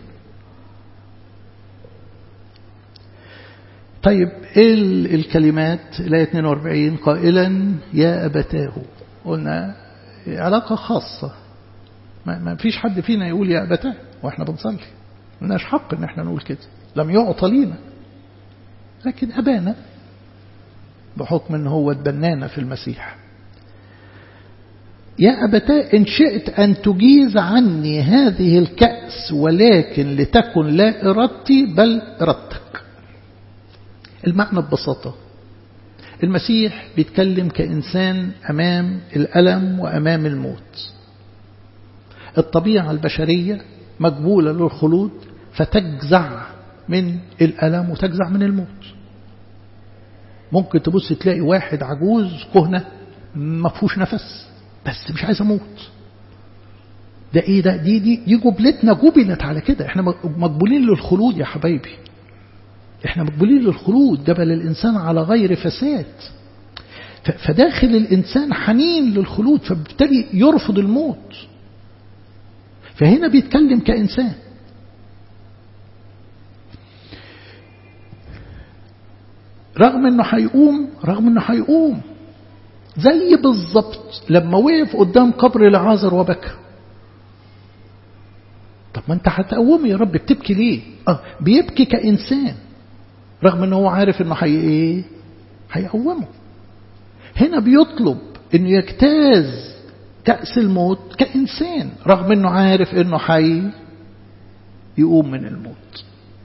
طيب ايه الكلمات الايه 42 قائلا يا ابتاه قلنا علاقه خاصه ما, ما فيش حد فينا يقول يا ابتاه واحنا بنصلي ملناش حق ان احنا نقول كده لم يعطى لينا لكن ابانا بحكم ان هو اتبنانا في المسيح يا أبتاء إن شئت أن تجيز عني هذه الكأس ولكن لتكن لا إرادتي بل إرادتك المعنى ببساطة المسيح بيتكلم كإنسان أمام الألم وأمام الموت الطبيعة البشرية مقبولة للخلود فتجزع من الألم وتجزع من الموت ممكن تبص تلاقي واحد عجوز كهنة ما فيهوش نفس بس مش عايز اموت ده ايه ده دي دي دي جبلتنا جبلت على كده احنا مقبولين للخلود يا حبايبي احنا مقبولين للخلود جبل الانسان على غير فساد فداخل الانسان حنين للخلود فبالتالي يرفض الموت فهنا بيتكلم كانسان رغم انه هيقوم رغم انه هيقوم زي بالظبط لما وقف قدام قبر لعازر وبكى طب ما انت هتقومي يا رب بتبكي ليه اه بيبكي كإنسان رغم انه هو عارف انه حي ايه هيقومه هنا بيطلب انه يجتاز كأس الموت كإنسان رغم انه عارف انه حي يقوم من الموت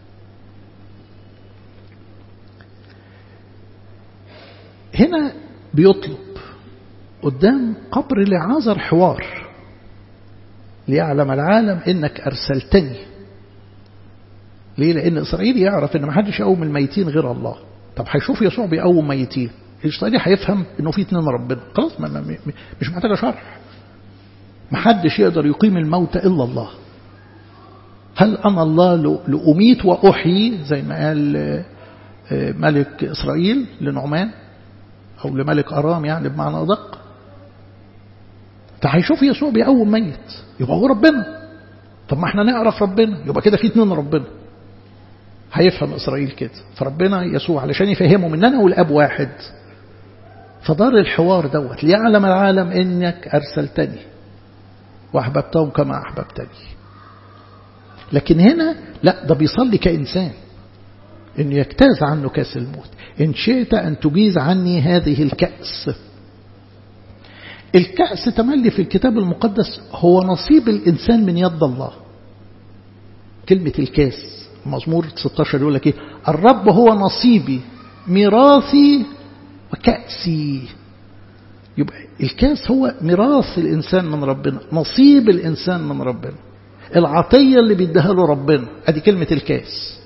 هنا بيطلب قدام قبر لعازر حوار ليعلم العالم انك ارسلتني ليه لان اسرائيل يعرف ان ما حدش يقوم الميتين غير الله طب هيشوف يسوع بيقوم ميتين الاسرائيلي هيفهم انه في اتنين ربنا خلاص ما ما مش محتاجه شرح ما حدش يقدر يقيم الموت الا الله هل انا الله لاميت واحيي زي ما قال ملك اسرائيل لنعمان أو لملك أرام يعني بمعنى أدق فهيشوف يسوع بيقوم ميت يبقى هو ربنا طب ما احنا نعرف ربنا يبقى كده في اتنين ربنا هيفهم إسرائيل كده فربنا يسوع علشان يفهمهم ان أنا والأب واحد فدار الحوار دوت ليعلم العالم إنك أرسلتني وأحببتهم كما أحببتني لكن هنا لا ده بيصلي كإنسان إنه يجتاز عنه كاس الموت إن شئت أن تجيز عني هذه الكأس الكأس تملي في الكتاب المقدس هو نصيب الإنسان من يد الله كلمة الكاس مزمور 16 يقول لك إيه الرب هو نصيبي ميراثي وكأسي يبقى الكاس هو ميراث الإنسان من ربنا نصيب الإنسان من ربنا العطية اللي بيديها له ربنا ادي كلمة الكاس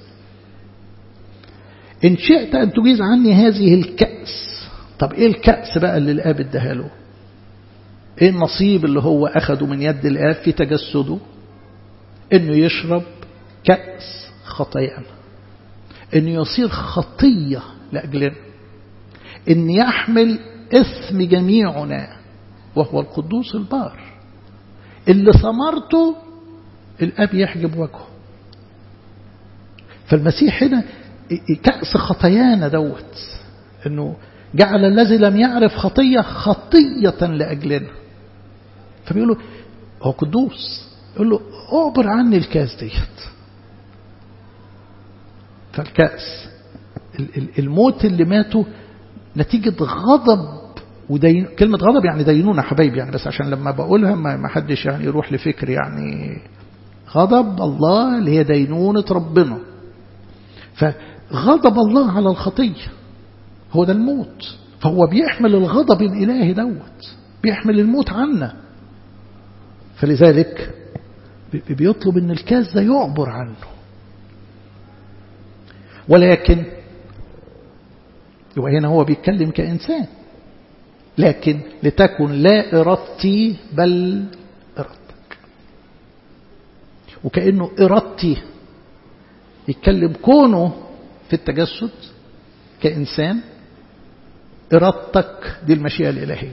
إن شئت أن تجيز عني هذه الكأس طب إيه الكأس بقى اللي الآب اداها له إيه النصيب اللي هو أخده من يد الآب في تجسده إنه يشرب كأس خطايانا إنه يصير خطية لأجلنا إن يحمل إثم جميعنا وهو القدوس البار اللي ثمرته الآب يحجب وجهه فالمسيح هنا كأس خطايانا دوت انه جعل الذي لم يعرف خطية خطية لأجلنا فبيقول له هو قدوس يقول له اعبر عني الكاس ديت فالكأس الموت اللي ماتوا نتيجة غضب ودين كلمة غضب يعني دينونة حبايبي يعني بس عشان لما بقولها ما حدش يعني يروح لفكر يعني غضب الله اللي هي دينونة ربنا فغضب الله على الخطية هو ده الموت فهو بيحمل الغضب الإلهي دوت بيحمل الموت عنا فلذلك بيطلب ان الكاس ده يعبر عنه ولكن يبقى هنا هو بيتكلم كإنسان لكن لتكن لا إرادتي بل إرادتك وكأنه إرادتي يتكلم كونه في التجسد كإنسان إرادتك دي المشيئة الإلهية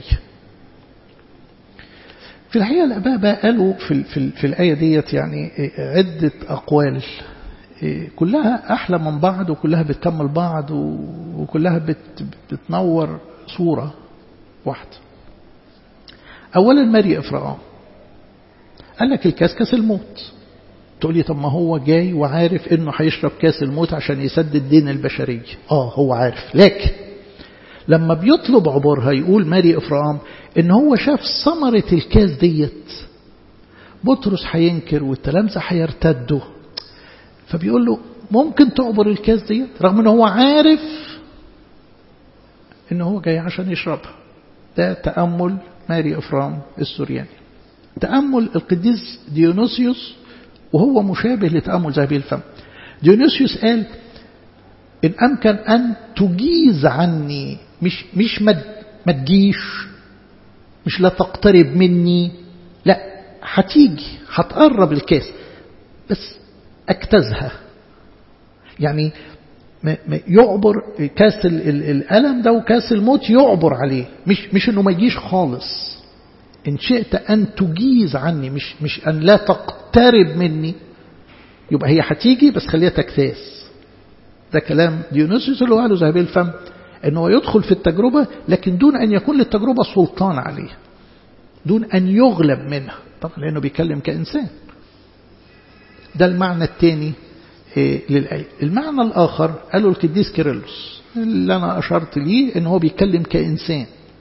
في الحقيقة الآباء بقى قالوا في, في, في الآية ديت يعني عدة أقوال كلها أحلى من بعض وكلها بتكمل بعض وكلها بت بتنور صورة واحدة أولا ماري إفراغام قال لك الكاس كاس الموت تقول لي طب ما هو جاي وعارف انه هيشرب كاس الموت عشان يسدد دين البشرية اه هو عارف لكن لما بيطلب عبورها يقول ماري إفرام إن هو شاف ثمرة الكاس ديت بطرس هينكر والتلامذة هيرتدوا فبيقول له ممكن تعبر الكاس ديت رغم ان هو عارف ان هو جاي عشان يشربها ده تأمل ماري إفرام السورياني تأمل القديس ديونوسيوس وهو مشابه لتأمل ذهبي الفم ديونوسيوس قال إن أمكن أن تجيز عني مش مش ما تجيش مش لا تقترب مني لا هتيجي هتقرب الكاس بس اجتازها يعني يعبر كاس الألم ده وكاس الموت يعبر عليه مش مش انه ما يجيش خالص ان شئت ان تجيز عني مش مش ان لا تقترب مني يبقى هي هتيجي بس خليها تكتاس ده كلام ديونيسيوس اللي هو قاله ذهبي الفم انه يدخل في التجربة لكن دون ان يكون للتجربة سلطان عليه دون ان يغلب منها طبعا لانه بيتكلم كإنسان ده المعنى الثاني للآية المعنى الآخر قاله القديس كيرلس اللي أنا أشرت ليه إن هو بيتكلم كإنسان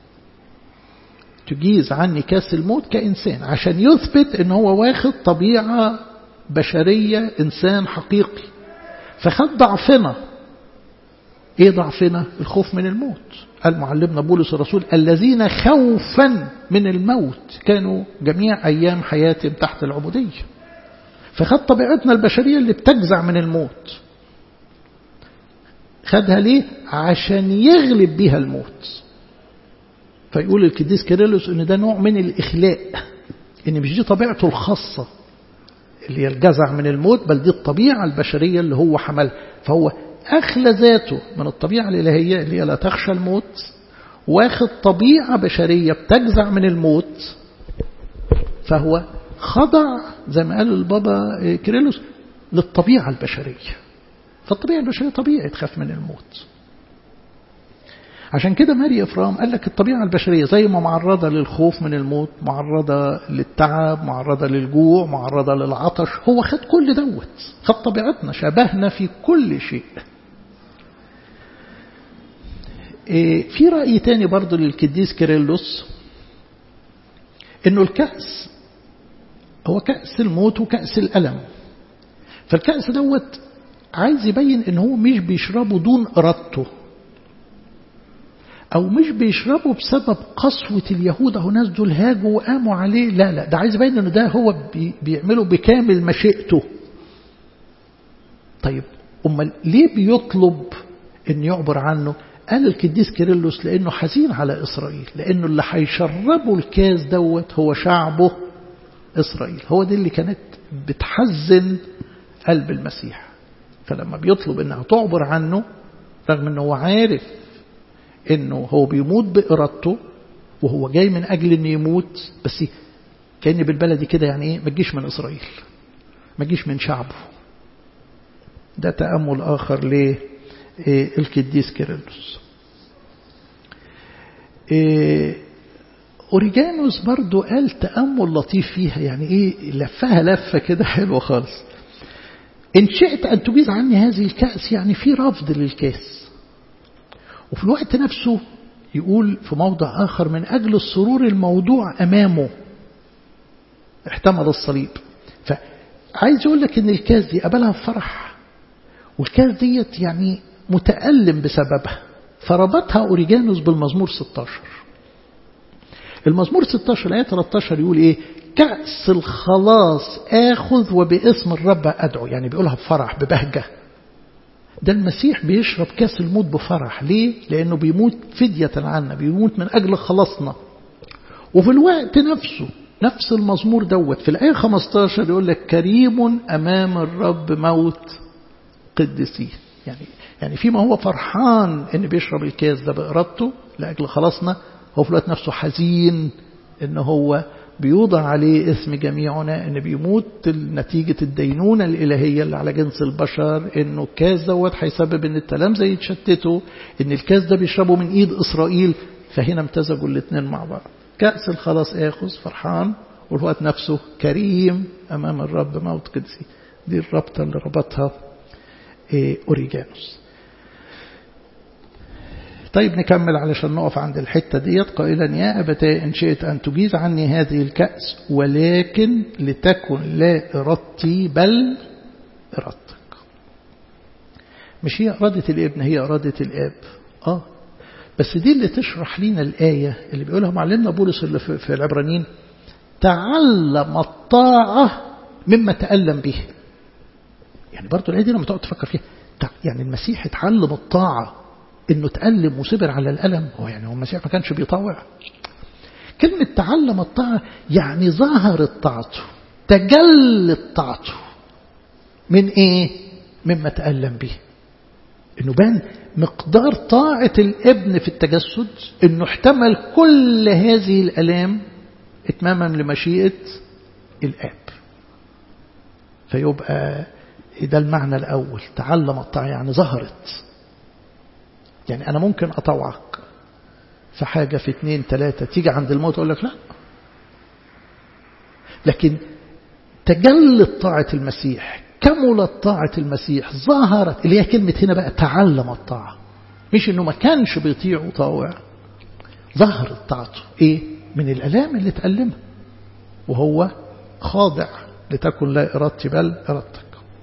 تجيز عني كاس الموت كإنسان عشان يثبت إن هو واخد طبيعة بشرية إنسان حقيقي فخد ضعفنا إيه ضعفنا الخوف من الموت قال معلمنا بولس الرسول الذين خوفا من الموت كانوا جميع أيام حياتهم تحت العبودية فخد طبيعتنا البشرية اللي بتجزع من الموت خدها ليه عشان يغلب بيها الموت فيقول القديس كيرلس ان ده نوع من الإخلاء ان مش دي طبيعته الخاصة اللي هي الجزع من الموت بل دي الطبيعة البشرية اللي هو حملها فهو أخلى ذاته من الطبيعة الإلهية اللي هي لا تخشى الموت واخد طبيعة بشرية بتجزع من الموت فهو خضع زي ما قال البابا كيرلس للطبيعة البشرية فالطبيعة البشرية طبيعي تخاف من الموت عشان كده ماري إفرام قال لك الطبيعة البشرية زي ما معرضة للخوف من الموت معرضة للتعب معرضة للجوع معرضة للعطش هو خد كل دوت خد طبيعتنا شبهنا في كل شيء في رأي تاني برضو للكديس كيرلس انه الكأس هو كأس الموت وكأس الألم فالكأس دوت عايز يبين ان هو مش بيشربه دون ارادته او مش بيشربه بسبب قسوة اليهود اهو ناس دول هاجوا وقاموا عليه لا لا ده عايز يبين ان ده هو بي بيعمله بكامل مشيئته طيب امال ليه بيطلب ان يعبر عنه قال القديس كيرلس لانه حزين على اسرائيل لانه اللي هيشربوا الكاس دوت هو شعبه إسرائيل هو دي اللي كانت بتحزن قلب المسيح فلما بيطلب انها تعبر عنه رغم انه هو عارف انه هو بيموت بإرادته وهو جاي من أجل انه يموت بس كأن بالبلدي كده يعني ايه ما تجيش من إسرائيل ما تجيش من شعبه ده تأمل آخر للقديس كيرلس أوريجانوس برضو قال تأمل لطيف فيها يعني إيه لفها لفة كده حلوة خالص إن شئت أن تجيز عني هذه الكأس يعني في رفض للكاس وفي الوقت نفسه يقول في موضع آخر من أجل السرور الموضوع أمامه احتمل الصليب فعايز يقول لك إن الكاس دي قبلها بفرح والكاس ديت يعني متألم بسببها فربطها أوريجانوس بالمزمور 16 المزمور 16 آية 13 يقول إيه كأس الخلاص آخذ وباسم الرب أدعو يعني بيقولها بفرح ببهجة ده المسيح بيشرب كاس الموت بفرح ليه؟ لأنه بيموت فدية عنا بيموت من أجل خلاصنا وفي الوقت نفسه نفس المزمور دوت في الآية 15 يقول لك كريم أمام الرب موت قدسين يعني يعني فيما هو فرحان ان بيشرب الكاس ده بإرادته لأجل خلاصنا هو في الوقت نفسه حزين ان هو بيوضع عليه اسم جميعنا ان بيموت نتيجة الدينونة الإلهية اللي على جنس البشر انه الكاس دوت هيسبب ان التلامذة يتشتتوا ان الكاس ده بيشربه من ايد اسرائيل فهنا امتزجوا الاثنين مع بعض كأس الخلاص آخذ فرحان والوقت نفسه كريم أمام الرب موت قدسي دي الربطة اللي ربطها أوريجانوس طيب نكمل علشان نقف عند الحتة ديت قائلا يا أبتاء إن شئت أن تجيز عني هذه الكأس ولكن لتكن لا إرادتي بل إرادتك مش هي إرادة الابن هي إرادة الآب آه بس دي اللي تشرح لنا الآية اللي بيقولها معلمنا بولس اللي في العبرانيين تعلم الطاعة مما تألم به يعني برضو الآية دي لما تقعد تفكر فيها يعني المسيح اتعلم الطاعة انه تألم وصبر على الألم هو يعني هو المسيح ما كانش بيطاوع كلمة تعلم الطاعة يعني ظهرت طاعته تجلت طاعته من ايه مما تألم به انه بان مقدار طاعة الابن في التجسد انه احتمل كل هذه الالام اتماما لمشيئة الاب فيبقى ده المعنى الاول تعلم الطاعة يعني ظهرت يعني انا ممكن اطوعك في حاجة في اتنين تلاتة تيجي عند الموت اقول لك لا لكن تجلت طاعة المسيح كملت طاعة المسيح ظهرت اللي هي كلمة هنا بقى تعلم الطاعة مش انه ما كانش بيطيع وطاوع ظهرت طاعته ايه من الالام اللي تألمها وهو خاضع لتكن لا ارادتي بل ارادتك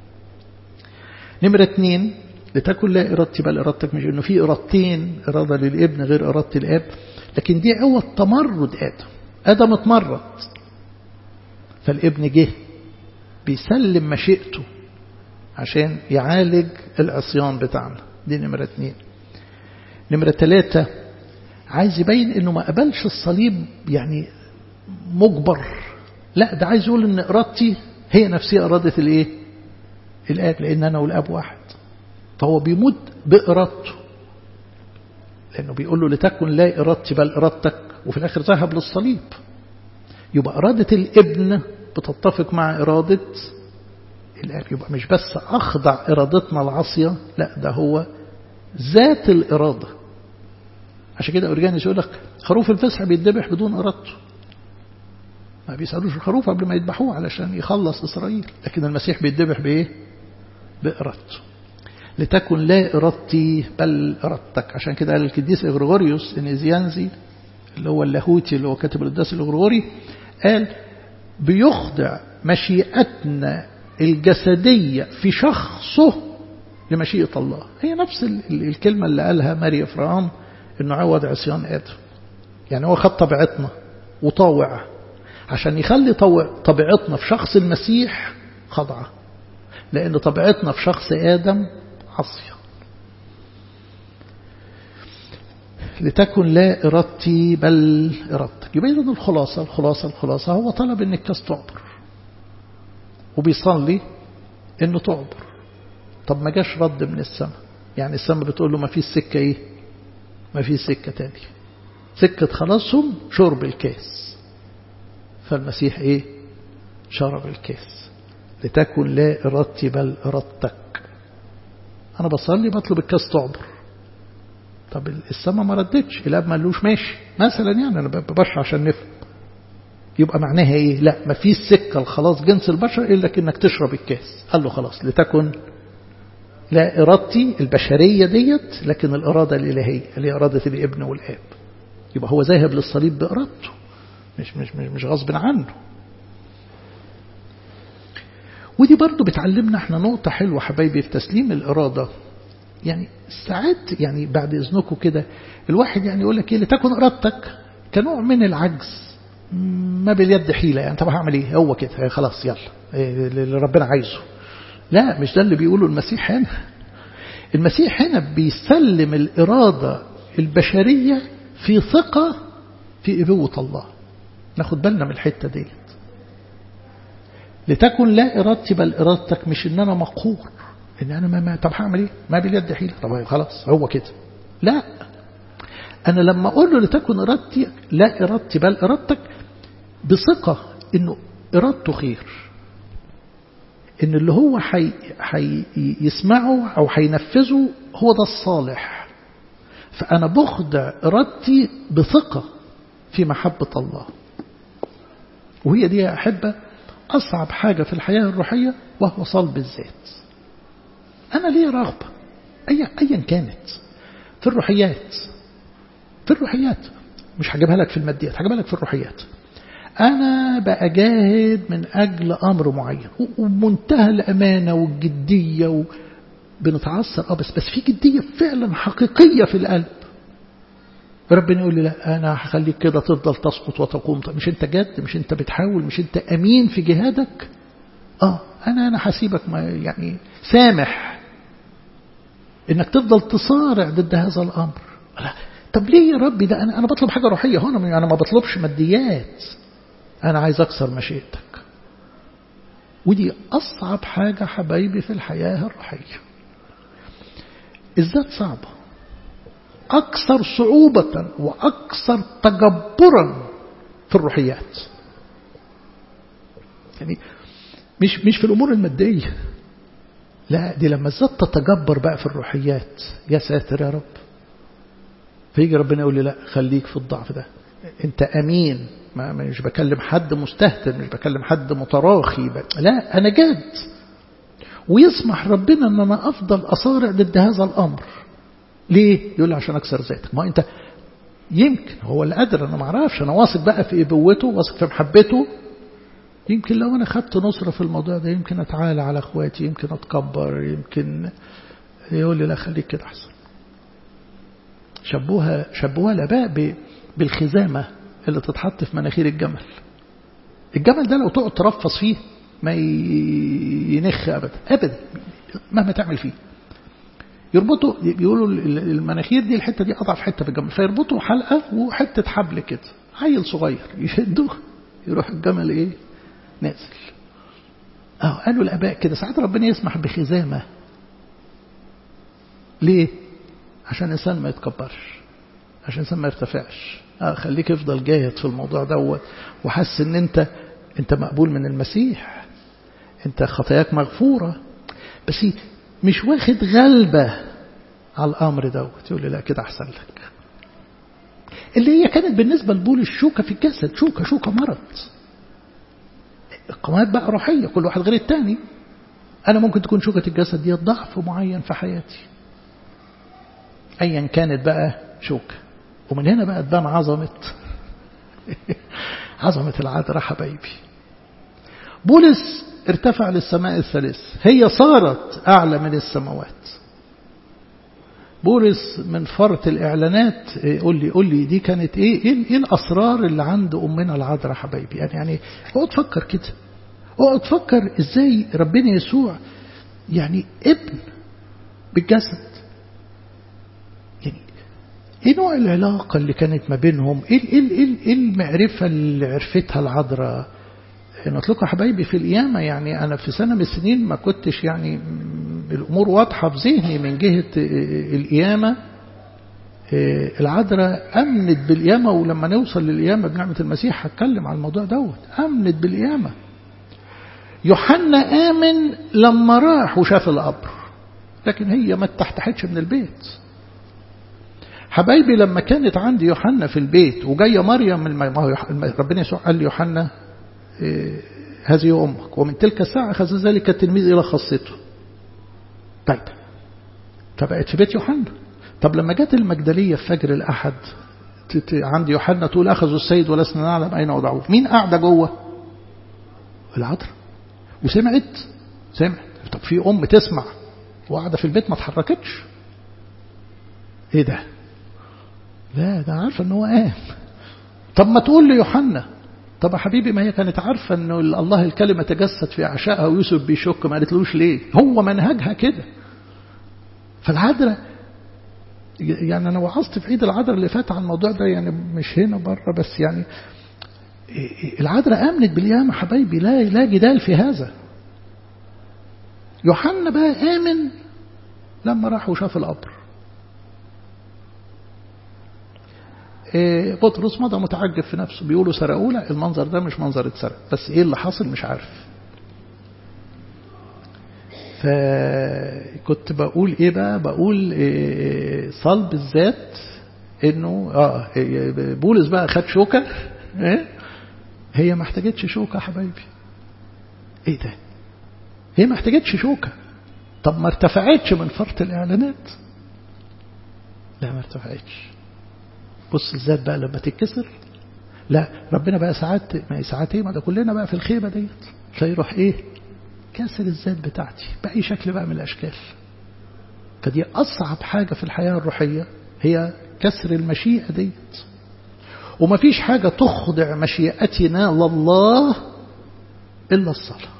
نمرة اتنين لتكن لا ارادتي بل ارادتك مش انه في ارادتين اراده للابن غير اراده الاب لكن دي عوض تمرد ادم ادم اتمرد فالابن جه بيسلم مشيئته عشان يعالج العصيان بتاعنا دي نمرة اتنين نمرة تلاتة عايز يبين انه ما قبلش الصليب يعني مجبر لا ده عايز يقول ان ارادتي هي نفسها ارادة الايه الاب لان انا والاب واحد فهو بيموت بارادته لانه بيقول له لتكن لا ارادتي بل ارادتك وفي الاخر ذهب للصليب يبقى ارادة الابن بتتفق مع إرادة الآب يبقى مش بس أخضع إرادتنا العاصية لا ده هو ذات الإرادة عشان كده أورجانيس يقول لك خروف الفسح بيتذبح بدون إرادته ما بيسألوش الخروف قبل ما يذبحوه علشان يخلص إسرائيل لكن المسيح بيتذبح بإيه بإرادته لتكن لا إرادتي بل إرادتك عشان كده قال القديس إغريغوريوس إنيزيانزي اللي هو اللاهوتي اللي هو كاتب القداس الإغريغوري قال بيخضع مشيئتنا الجسدية في شخصه لمشيئة الله هي نفس الكلمة اللي قالها ماري إفرام إنه عوض عصيان آدم يعني هو خد طبيعتنا وطاوع عشان يخلي طبيعتنا في شخص المسيح خضعة لأن طبيعتنا في شخص آدم عصية لتكن لا إرادتي بل إرادتك يبقى إذن الخلاصة الخلاصة الخلاصة هو طلب إن الكاس تعبر وبيصلي إنه تعبر طب ما جاش رد من السماء يعني السماء بتقول له ما فيش سكة إيه ما فيش سكة تاني سكة خلاصهم شرب الكاس فالمسيح إيه شرب الكاس لتكن لا إرادتي بل إرادتك أنا بصلي بطلب الكاس تعبر طب السماء ما ردتش الاب ما قالوش ماشي مثلا يعني انا ببشر عشان نفهم يبقى معناها ايه لا ما فيش سكه لخلاص جنس البشر الا انك تشرب الكاس قال له خلاص لتكن لا ارادتي البشريه ديت لكن الاراده الالهيه اللي هي اراده الابن والاب يبقى هو ذاهب للصليب بارادته مش مش مش, مش غصب عنه ودي برضو بتعلمنا احنا نقطة حلوة حبايبي في تسليم الإرادة يعني ساعات يعني بعد إذنكم كده الواحد يعني يقول لك إيه لتكن إرادتك كنوع من العجز ما باليد حيلة يعني طب هعمل إيه هو كده خلاص يلا اللي ربنا عايزه لا مش ده اللي بيقوله المسيح هنا المسيح هنا بيسلم الإرادة البشرية في ثقة في إبوة الله ناخد بالنا من الحتة ديت لتكن لا إرادتي بل إرادتك مش إن أنا مقهور إن أنا ما, ما طب هعمل إيه ما باليد حيلة طب خلاص هو كده لا أنا لما أقول له لتكن إرادتي لا إرادتي بل إرادتك بثقة إنه إرادته خير إن اللي هو حي حي يسمعه أو هينفذه هو ده الصالح فأنا بخضع إرادتي بثقة في محبة الله وهي دي يا أحبة أصعب حاجة في الحياة الروحية وهو صلب الذات أنا ليه رغبة أي أيا كانت في الروحيات في الروحيات مش هجيبها لك في الماديات هجيبها لك في الروحيات أنا بأجاهد من أجل أمر معين ومنتهى الأمانة والجدية و... بنتعصر اه بس بس في جدية فعلا حقيقية في القلب ربنا يقول لي لا أنا هخليك كده تفضل تسقط وتقوم مش أنت جد مش أنت بتحاول مش أنت أمين في جهادك اه أنا أنا هسيبك ما يعني سامح إنك تفضل تصارع ضد هذا الأمر لا طب ليه يا ربي ده أنا أنا بطلب حاجة روحية هنا أنا ما بطلبش ماديات أنا عايز أكسر مشيئتك ودي أصعب حاجة حبايبي في الحياة الروحية الذات صعبة أكثر صعوبة وأكثر تجبرا في الروحيات يعني مش مش في الأمور المادية لا دي لما الذات تتجبر بقى في الروحيات يا ساتر يا رب فيجي ربنا يقول لي لا خليك في الضعف ده انت امين ما مش بكلم حد مستهتر مش بكلم حد متراخي لا انا جاد ويسمح ربنا ان انا افضل اصارع ضد هذا الامر ليه يقول لي عشان اكسر ذاتك ما انت يمكن هو اللي قادر انا ما اعرفش انا واثق بقى في ابوته واثق في محبته يمكن لو انا خدت نصره في الموضوع ده يمكن اتعالى على اخواتي يمكن اتكبر يمكن يقول لي لا خليك كده احسن شبوها شبوها الاباء بالخزامه اللي تتحط في مناخير الجمل الجمل ده لو تقعد ترفص فيه ما ينخ ابدا ابدا مهما تعمل فيه يربطوا بيقولوا المناخير دي الحته دي اضعف حته في الجمل فيربطوا حلقه وحته حبل كده عيل صغير يشدوه يروح الجمل ايه نازل اه قالوا الاباء كده ساعات ربنا يسمح بخزامه ليه عشان الانسان ما يتكبرش عشان الانسان ما يرتفعش اه خليك افضل جاهد في الموضوع دوت وحس ان انت انت مقبول من المسيح انت خطاياك مغفوره بس مش واخد غلبه على الامر دوت يقول لي لا كده احسن لك اللي هي كانت بالنسبه لبول الشوكه في الجسد شوكه شوكه مرض القوات بقى روحيه كل واحد غير التاني انا ممكن تكون شوكه الجسد دي ضعف معين في حياتي ايا كانت بقى شوكه ومن هنا بقى تبان عظمه عظمه العذراء حبايبي بولس ارتفع للسماء الثالث هي صارت أعلى من السماوات بولس من فرط الإعلانات قول لي قول لي دي كانت إيه إيه الأسرار اللي عند أمنا العذراء حبايبي يعني يعني اقعد فكر كده اقعد فكر إزاي ربنا يسوع يعني ابن بالجسد يعني ايه نوع العلاقة اللي كانت ما بينهم ايه, إيه, إيه, إيه المعرفة اللي عرفتها العذراء نطلقها حبايبي في القيامة يعني أنا في سنة من السنين ما كنتش يعني الأمور واضحة في ذهني من جهة القيامة العذراء أمنت بالقيامة ولما نوصل للقيامة بنعمة المسيح هتكلم عن الموضوع دوت أمنت بالقيامة يوحنا آمن لما راح وشاف القبر لكن هي ما اتحتحتش من البيت حبايبي لما كانت عندي يوحنا في البيت وجايه مريم ربنا يسوع قال ليوحنا هذه أمك ومن تلك الساعة أخذ ذلك التلميذ إلى خاصته طيب فبقت في بيت يوحنا طب لما جت المجدلية في فجر الأحد عند يوحنا تقول أخذوا السيد ولسنا نعلم أين وضعوه مين قاعدة جوه العذراء وسمعت سمعت طب في أم تسمع وقاعدة في البيت ما اتحركتش ايه ده لا ده عارفة ان هو قام طب ما تقول ليوحنا طب يا حبيبي ما هي كانت عارفة أنه الله الكلمة تجسد في عشائها ويوسف بيشك ما قالتلوش ليه هو منهجها كده فالعذراء يعني أنا وعظت في عيد العذراء اللي فات عن الموضوع ده يعني مش هنا بره بس يعني العذراء آمنت بالقيامة حبايبي لا لا جدال في هذا يوحنا بقى آمن لما راح وشاف القبر بطرس مضى متعجب في نفسه بيقولوا سرقوه لا المنظر ده مش منظر اتسرق بس ايه اللي حصل مش عارف فكنت بقول ايه بقى بقول إيه صلب الذات انه اه بولس بقى خد شوكه إيه؟ هي ما احتاجتش شوكه يا حبايبي ايه ده هي ما احتاجتش شوكه طب ما ارتفعتش من فرط الاعلانات لا ما ارتفعتش بص الذات بقى لما تتكسر لا ربنا بقى ساعات ما ساعات ايه ما ده كلنا بقى في الخيبه ديت فيروح ايه كسر الذات بتاعتي باي شكل بقى من الاشكال فدي اصعب حاجه في الحياه الروحيه هي كسر المشيئه ديت ومفيش حاجه تخضع مشيئتنا لله الا الصلاه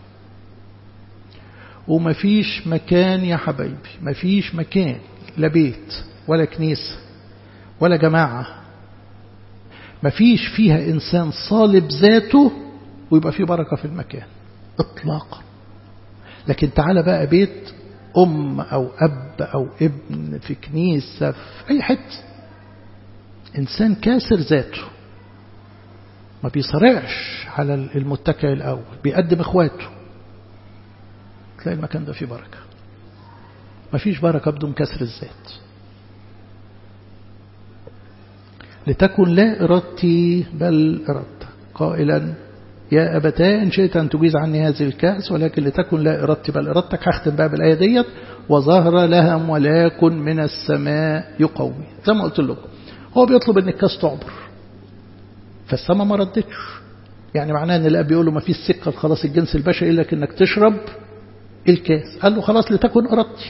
ومفيش مكان يا حبايبي مفيش مكان لا بيت ولا كنيسه ولا جماعه مفيش فيها إنسان صالب ذاته ويبقى فيه بركة في المكان إطلاقا لكن تعالى بقى بيت أم أو أب أو ابن في كنيسة في أي حتة إنسان كاسر ذاته ما بيصرعش على المتكئ الأول بيقدم إخواته تلاقي المكان ده فيه بركة ما فيش بركة بدون كسر الذات لتكن لا إرادتي بل إرادتك قائلا يا أبتاه إن شئت أن تجيز عني هذه الكأس ولكن لتكن لا إرادتي بل إرادتك هختم بقى بالآية ديت وظهر لهم ولكن من السماء يقوي زي ما قلت لكم هو بيطلب إن الكاس تعبر فالسماء ما ردتش يعني معناه ان الاب بيقول له ما فيش سكه خلاص الجنس البشري الا انك تشرب الكاس قال له خلاص لتكن ارادتي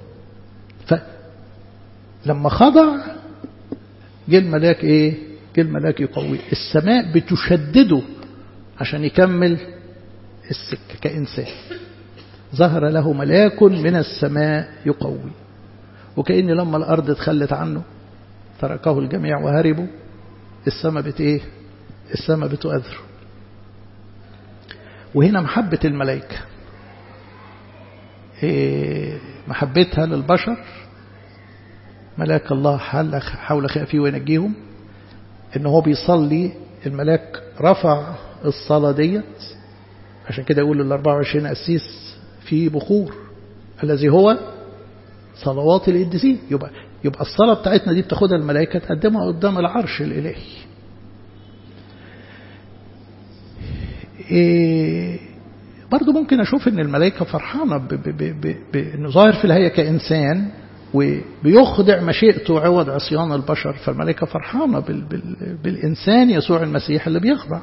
فلما خضع جه الملاك ايه جه الملاك يقوي السماء بتشدده عشان يكمل السكه كانسان ظهر له ملاك من السماء يقوي وكأن لما الأرض اتخلت عنه تركه الجميع وهربوا السماء بت ايه السماء بتؤذره وهنا محبة الملائكة إيه محبتها للبشر ملاك الله حل حول خافيه وينجيهم ان هو بيصلي الملاك رفع الصلاة ديت عشان كده يقول ال 24 قسيس في بخور الذي هو صلوات القديسين يبقى يبقى الصلاة بتاعتنا دي بتاخدها الملائكة تقدمها قدام العرش الإلهي إيه برضو ممكن أشوف أن الملائكة فرحانة بأنه ظاهر في الهيئة كإنسان وبيخضع مشيئته عوض عصيان البشر فالملائكة فرحانة بال بال بالإنسان يسوع المسيح اللي بيخضع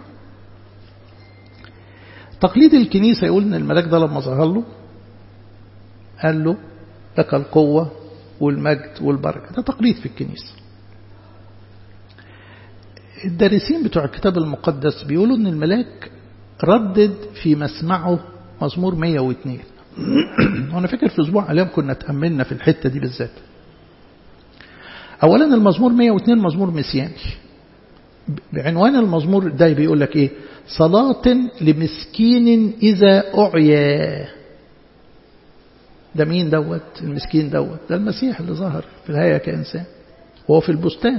تقليد الكنيسة يقول أن الملاك ده لما ظهر له قال له لك القوة والمجد والبركة ده تقليد في الكنيسة الدارسين بتوع الكتاب المقدس بيقولوا أن الملاك ردد في مسمعه مزمور 102 وانا فاكر في اسبوع اليوم كنا تأملنا في الحتة دي بالذات اولا المزمور 102 مزمور مسياني بعنوان المزمور ده بيقول لك ايه صلاة لمسكين اذا اعيا ده مين دوت المسكين دوت ده المسيح اللي ظهر في الهيئة كإنسان وهو في البستان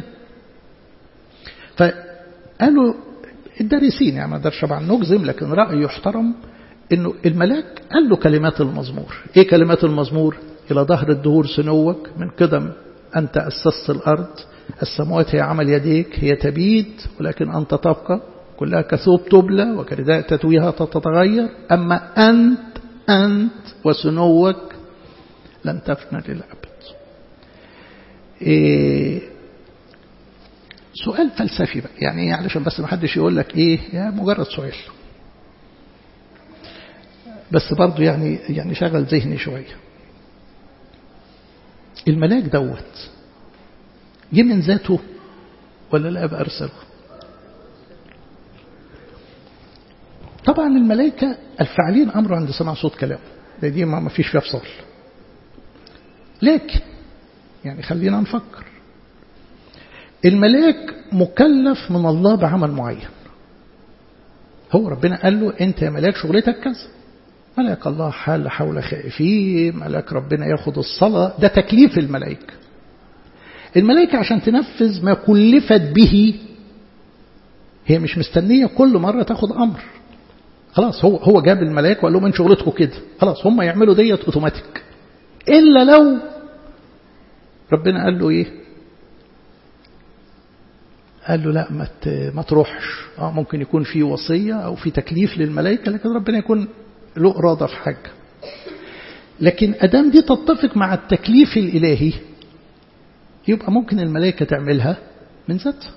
فقالوا الدارسين يعني ما اقدرش طبعا نجزم لكن رأي يحترم انه الملاك قال له كلمات المزمور ايه كلمات المزمور الى ظهر الدهور سنوك من قدم انت اسست الارض السماوات هي عمل يديك هي تبيد ولكن انت تبقى كلها كثوب تبلى وكرداء تتويها تتغير اما انت انت وسنوك لن تفنى للابد إيه سؤال فلسفي بقى يعني علشان بس ما حدش يقول لك ايه يا مجرد سؤال بس برضه يعني يعني شغل ذهني شويه الملاك دوت جه من ذاته ولا الاب ارسله طبعا الملائكه الفاعلين امر عند سماع صوت كلامه دي ما فيش فيها فصال لكن يعني خلينا نفكر الملاك مكلف من الله بعمل معين هو ربنا قال له انت يا ملاك شغلتك كذا ملاك الله حال حول خائفيه ملاك ربنا ياخد الصلاة ده تكليف الملائكة الملائكة عشان تنفذ ما كلفت به هي مش مستنية كل مرة تاخد أمر خلاص هو هو جاب الملائكة وقال لهم ان شغلتكم كده خلاص هم يعملوا ديت اوتوماتيك إلا لو ربنا قال له ايه قال له لا ما ما تروحش اه ممكن يكون في وصية أو في تكليف للملائكة لكن ربنا يكون له إرادة في حاجة لكن أدام دي تتفق مع التكليف الإلهي يبقى ممكن الملائكة تعملها من ذاتها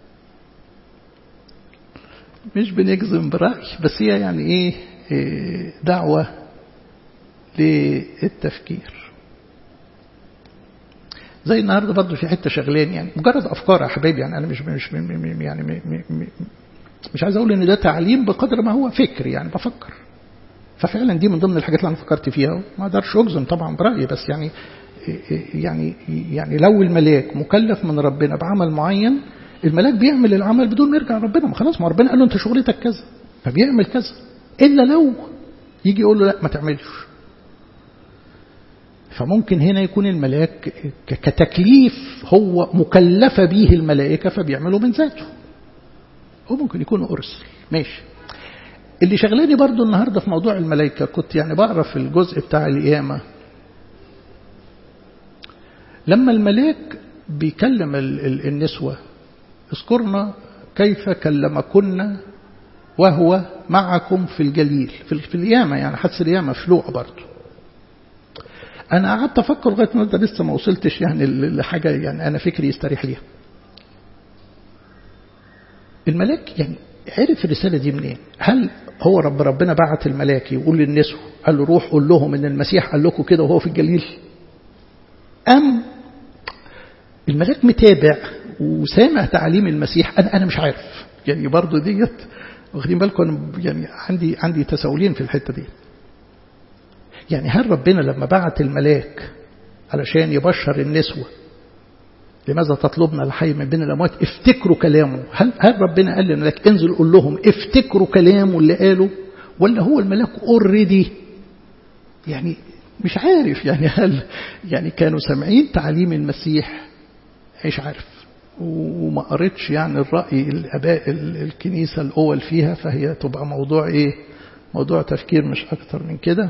مش بنجزم برأي بس هي يعني ايه, إيه دعوة للتفكير زي النهارده برضه في حته شغلان يعني مجرد افكار يا حبايبي يعني انا مش مش يعني مش عايز اقول ان ده تعليم بقدر ما هو فكر يعني بفكر ففعلا دي من ضمن الحاجات اللي انا فكرت فيها ما اقدرش اجزم طبعا برايي بس يعني يعني يعني لو الملاك مكلف من ربنا بعمل معين الملاك بيعمل العمل بدون ما يرجع ربنا ما خلاص ما ربنا قال له انت شغلتك كذا فبيعمل كذا الا لو يجي يقول له لا ما تعملش فممكن هنا يكون الملاك كتكليف هو مكلفة به الملائكة فبيعملوا من ذاته هو ممكن يكون أرسل ماشي اللي شغلاني برضو النهاردة في موضوع الملائكة كنت يعني بقرا في الجزء بتاع القيامة لما الملاك بيكلم النسوة اذكرنا كيف كلمكن وهو معكم في الجليل في القيامة يعني حدث القيامة في لوع برضه أنا قعدت أفكر لغاية ما لسه ما وصلتش يعني لحاجة يعني أنا فكري يستريح ليها الملاك يعني عرف الرسالة دي منين هل هو رب ربنا بعت الملاك يقول للنسوة قال له روح قول لهم ان المسيح قال لكم كده وهو في الجليل أم الملاك متابع وسامع تعليم المسيح أنا أنا مش عارف يعني برضه ديت واخدين بالكم أنا يعني عندي عندي تساؤلين في الحتة دي يعني هل ربنا لما بعت الملاك علشان يبشر النسوة لماذا تطلبنا الحي من بين الأموات افتكروا كلامه هل, هل ربنا قال للملاك انزل قول لهم افتكروا كلامه اللي قاله ولا هو الملاك اوريدي يعني مش عارف يعني هل يعني كانوا سامعين تعليم المسيح مش عارف وما قريتش يعني الرأي الأباء الكنيسة الأول فيها فهي تبقى موضوع إيه موضوع تفكير مش أكتر من كده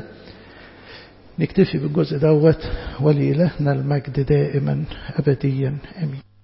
نكتفي بالجزء دوت ولإلهنا المجد دائما أبديا أمين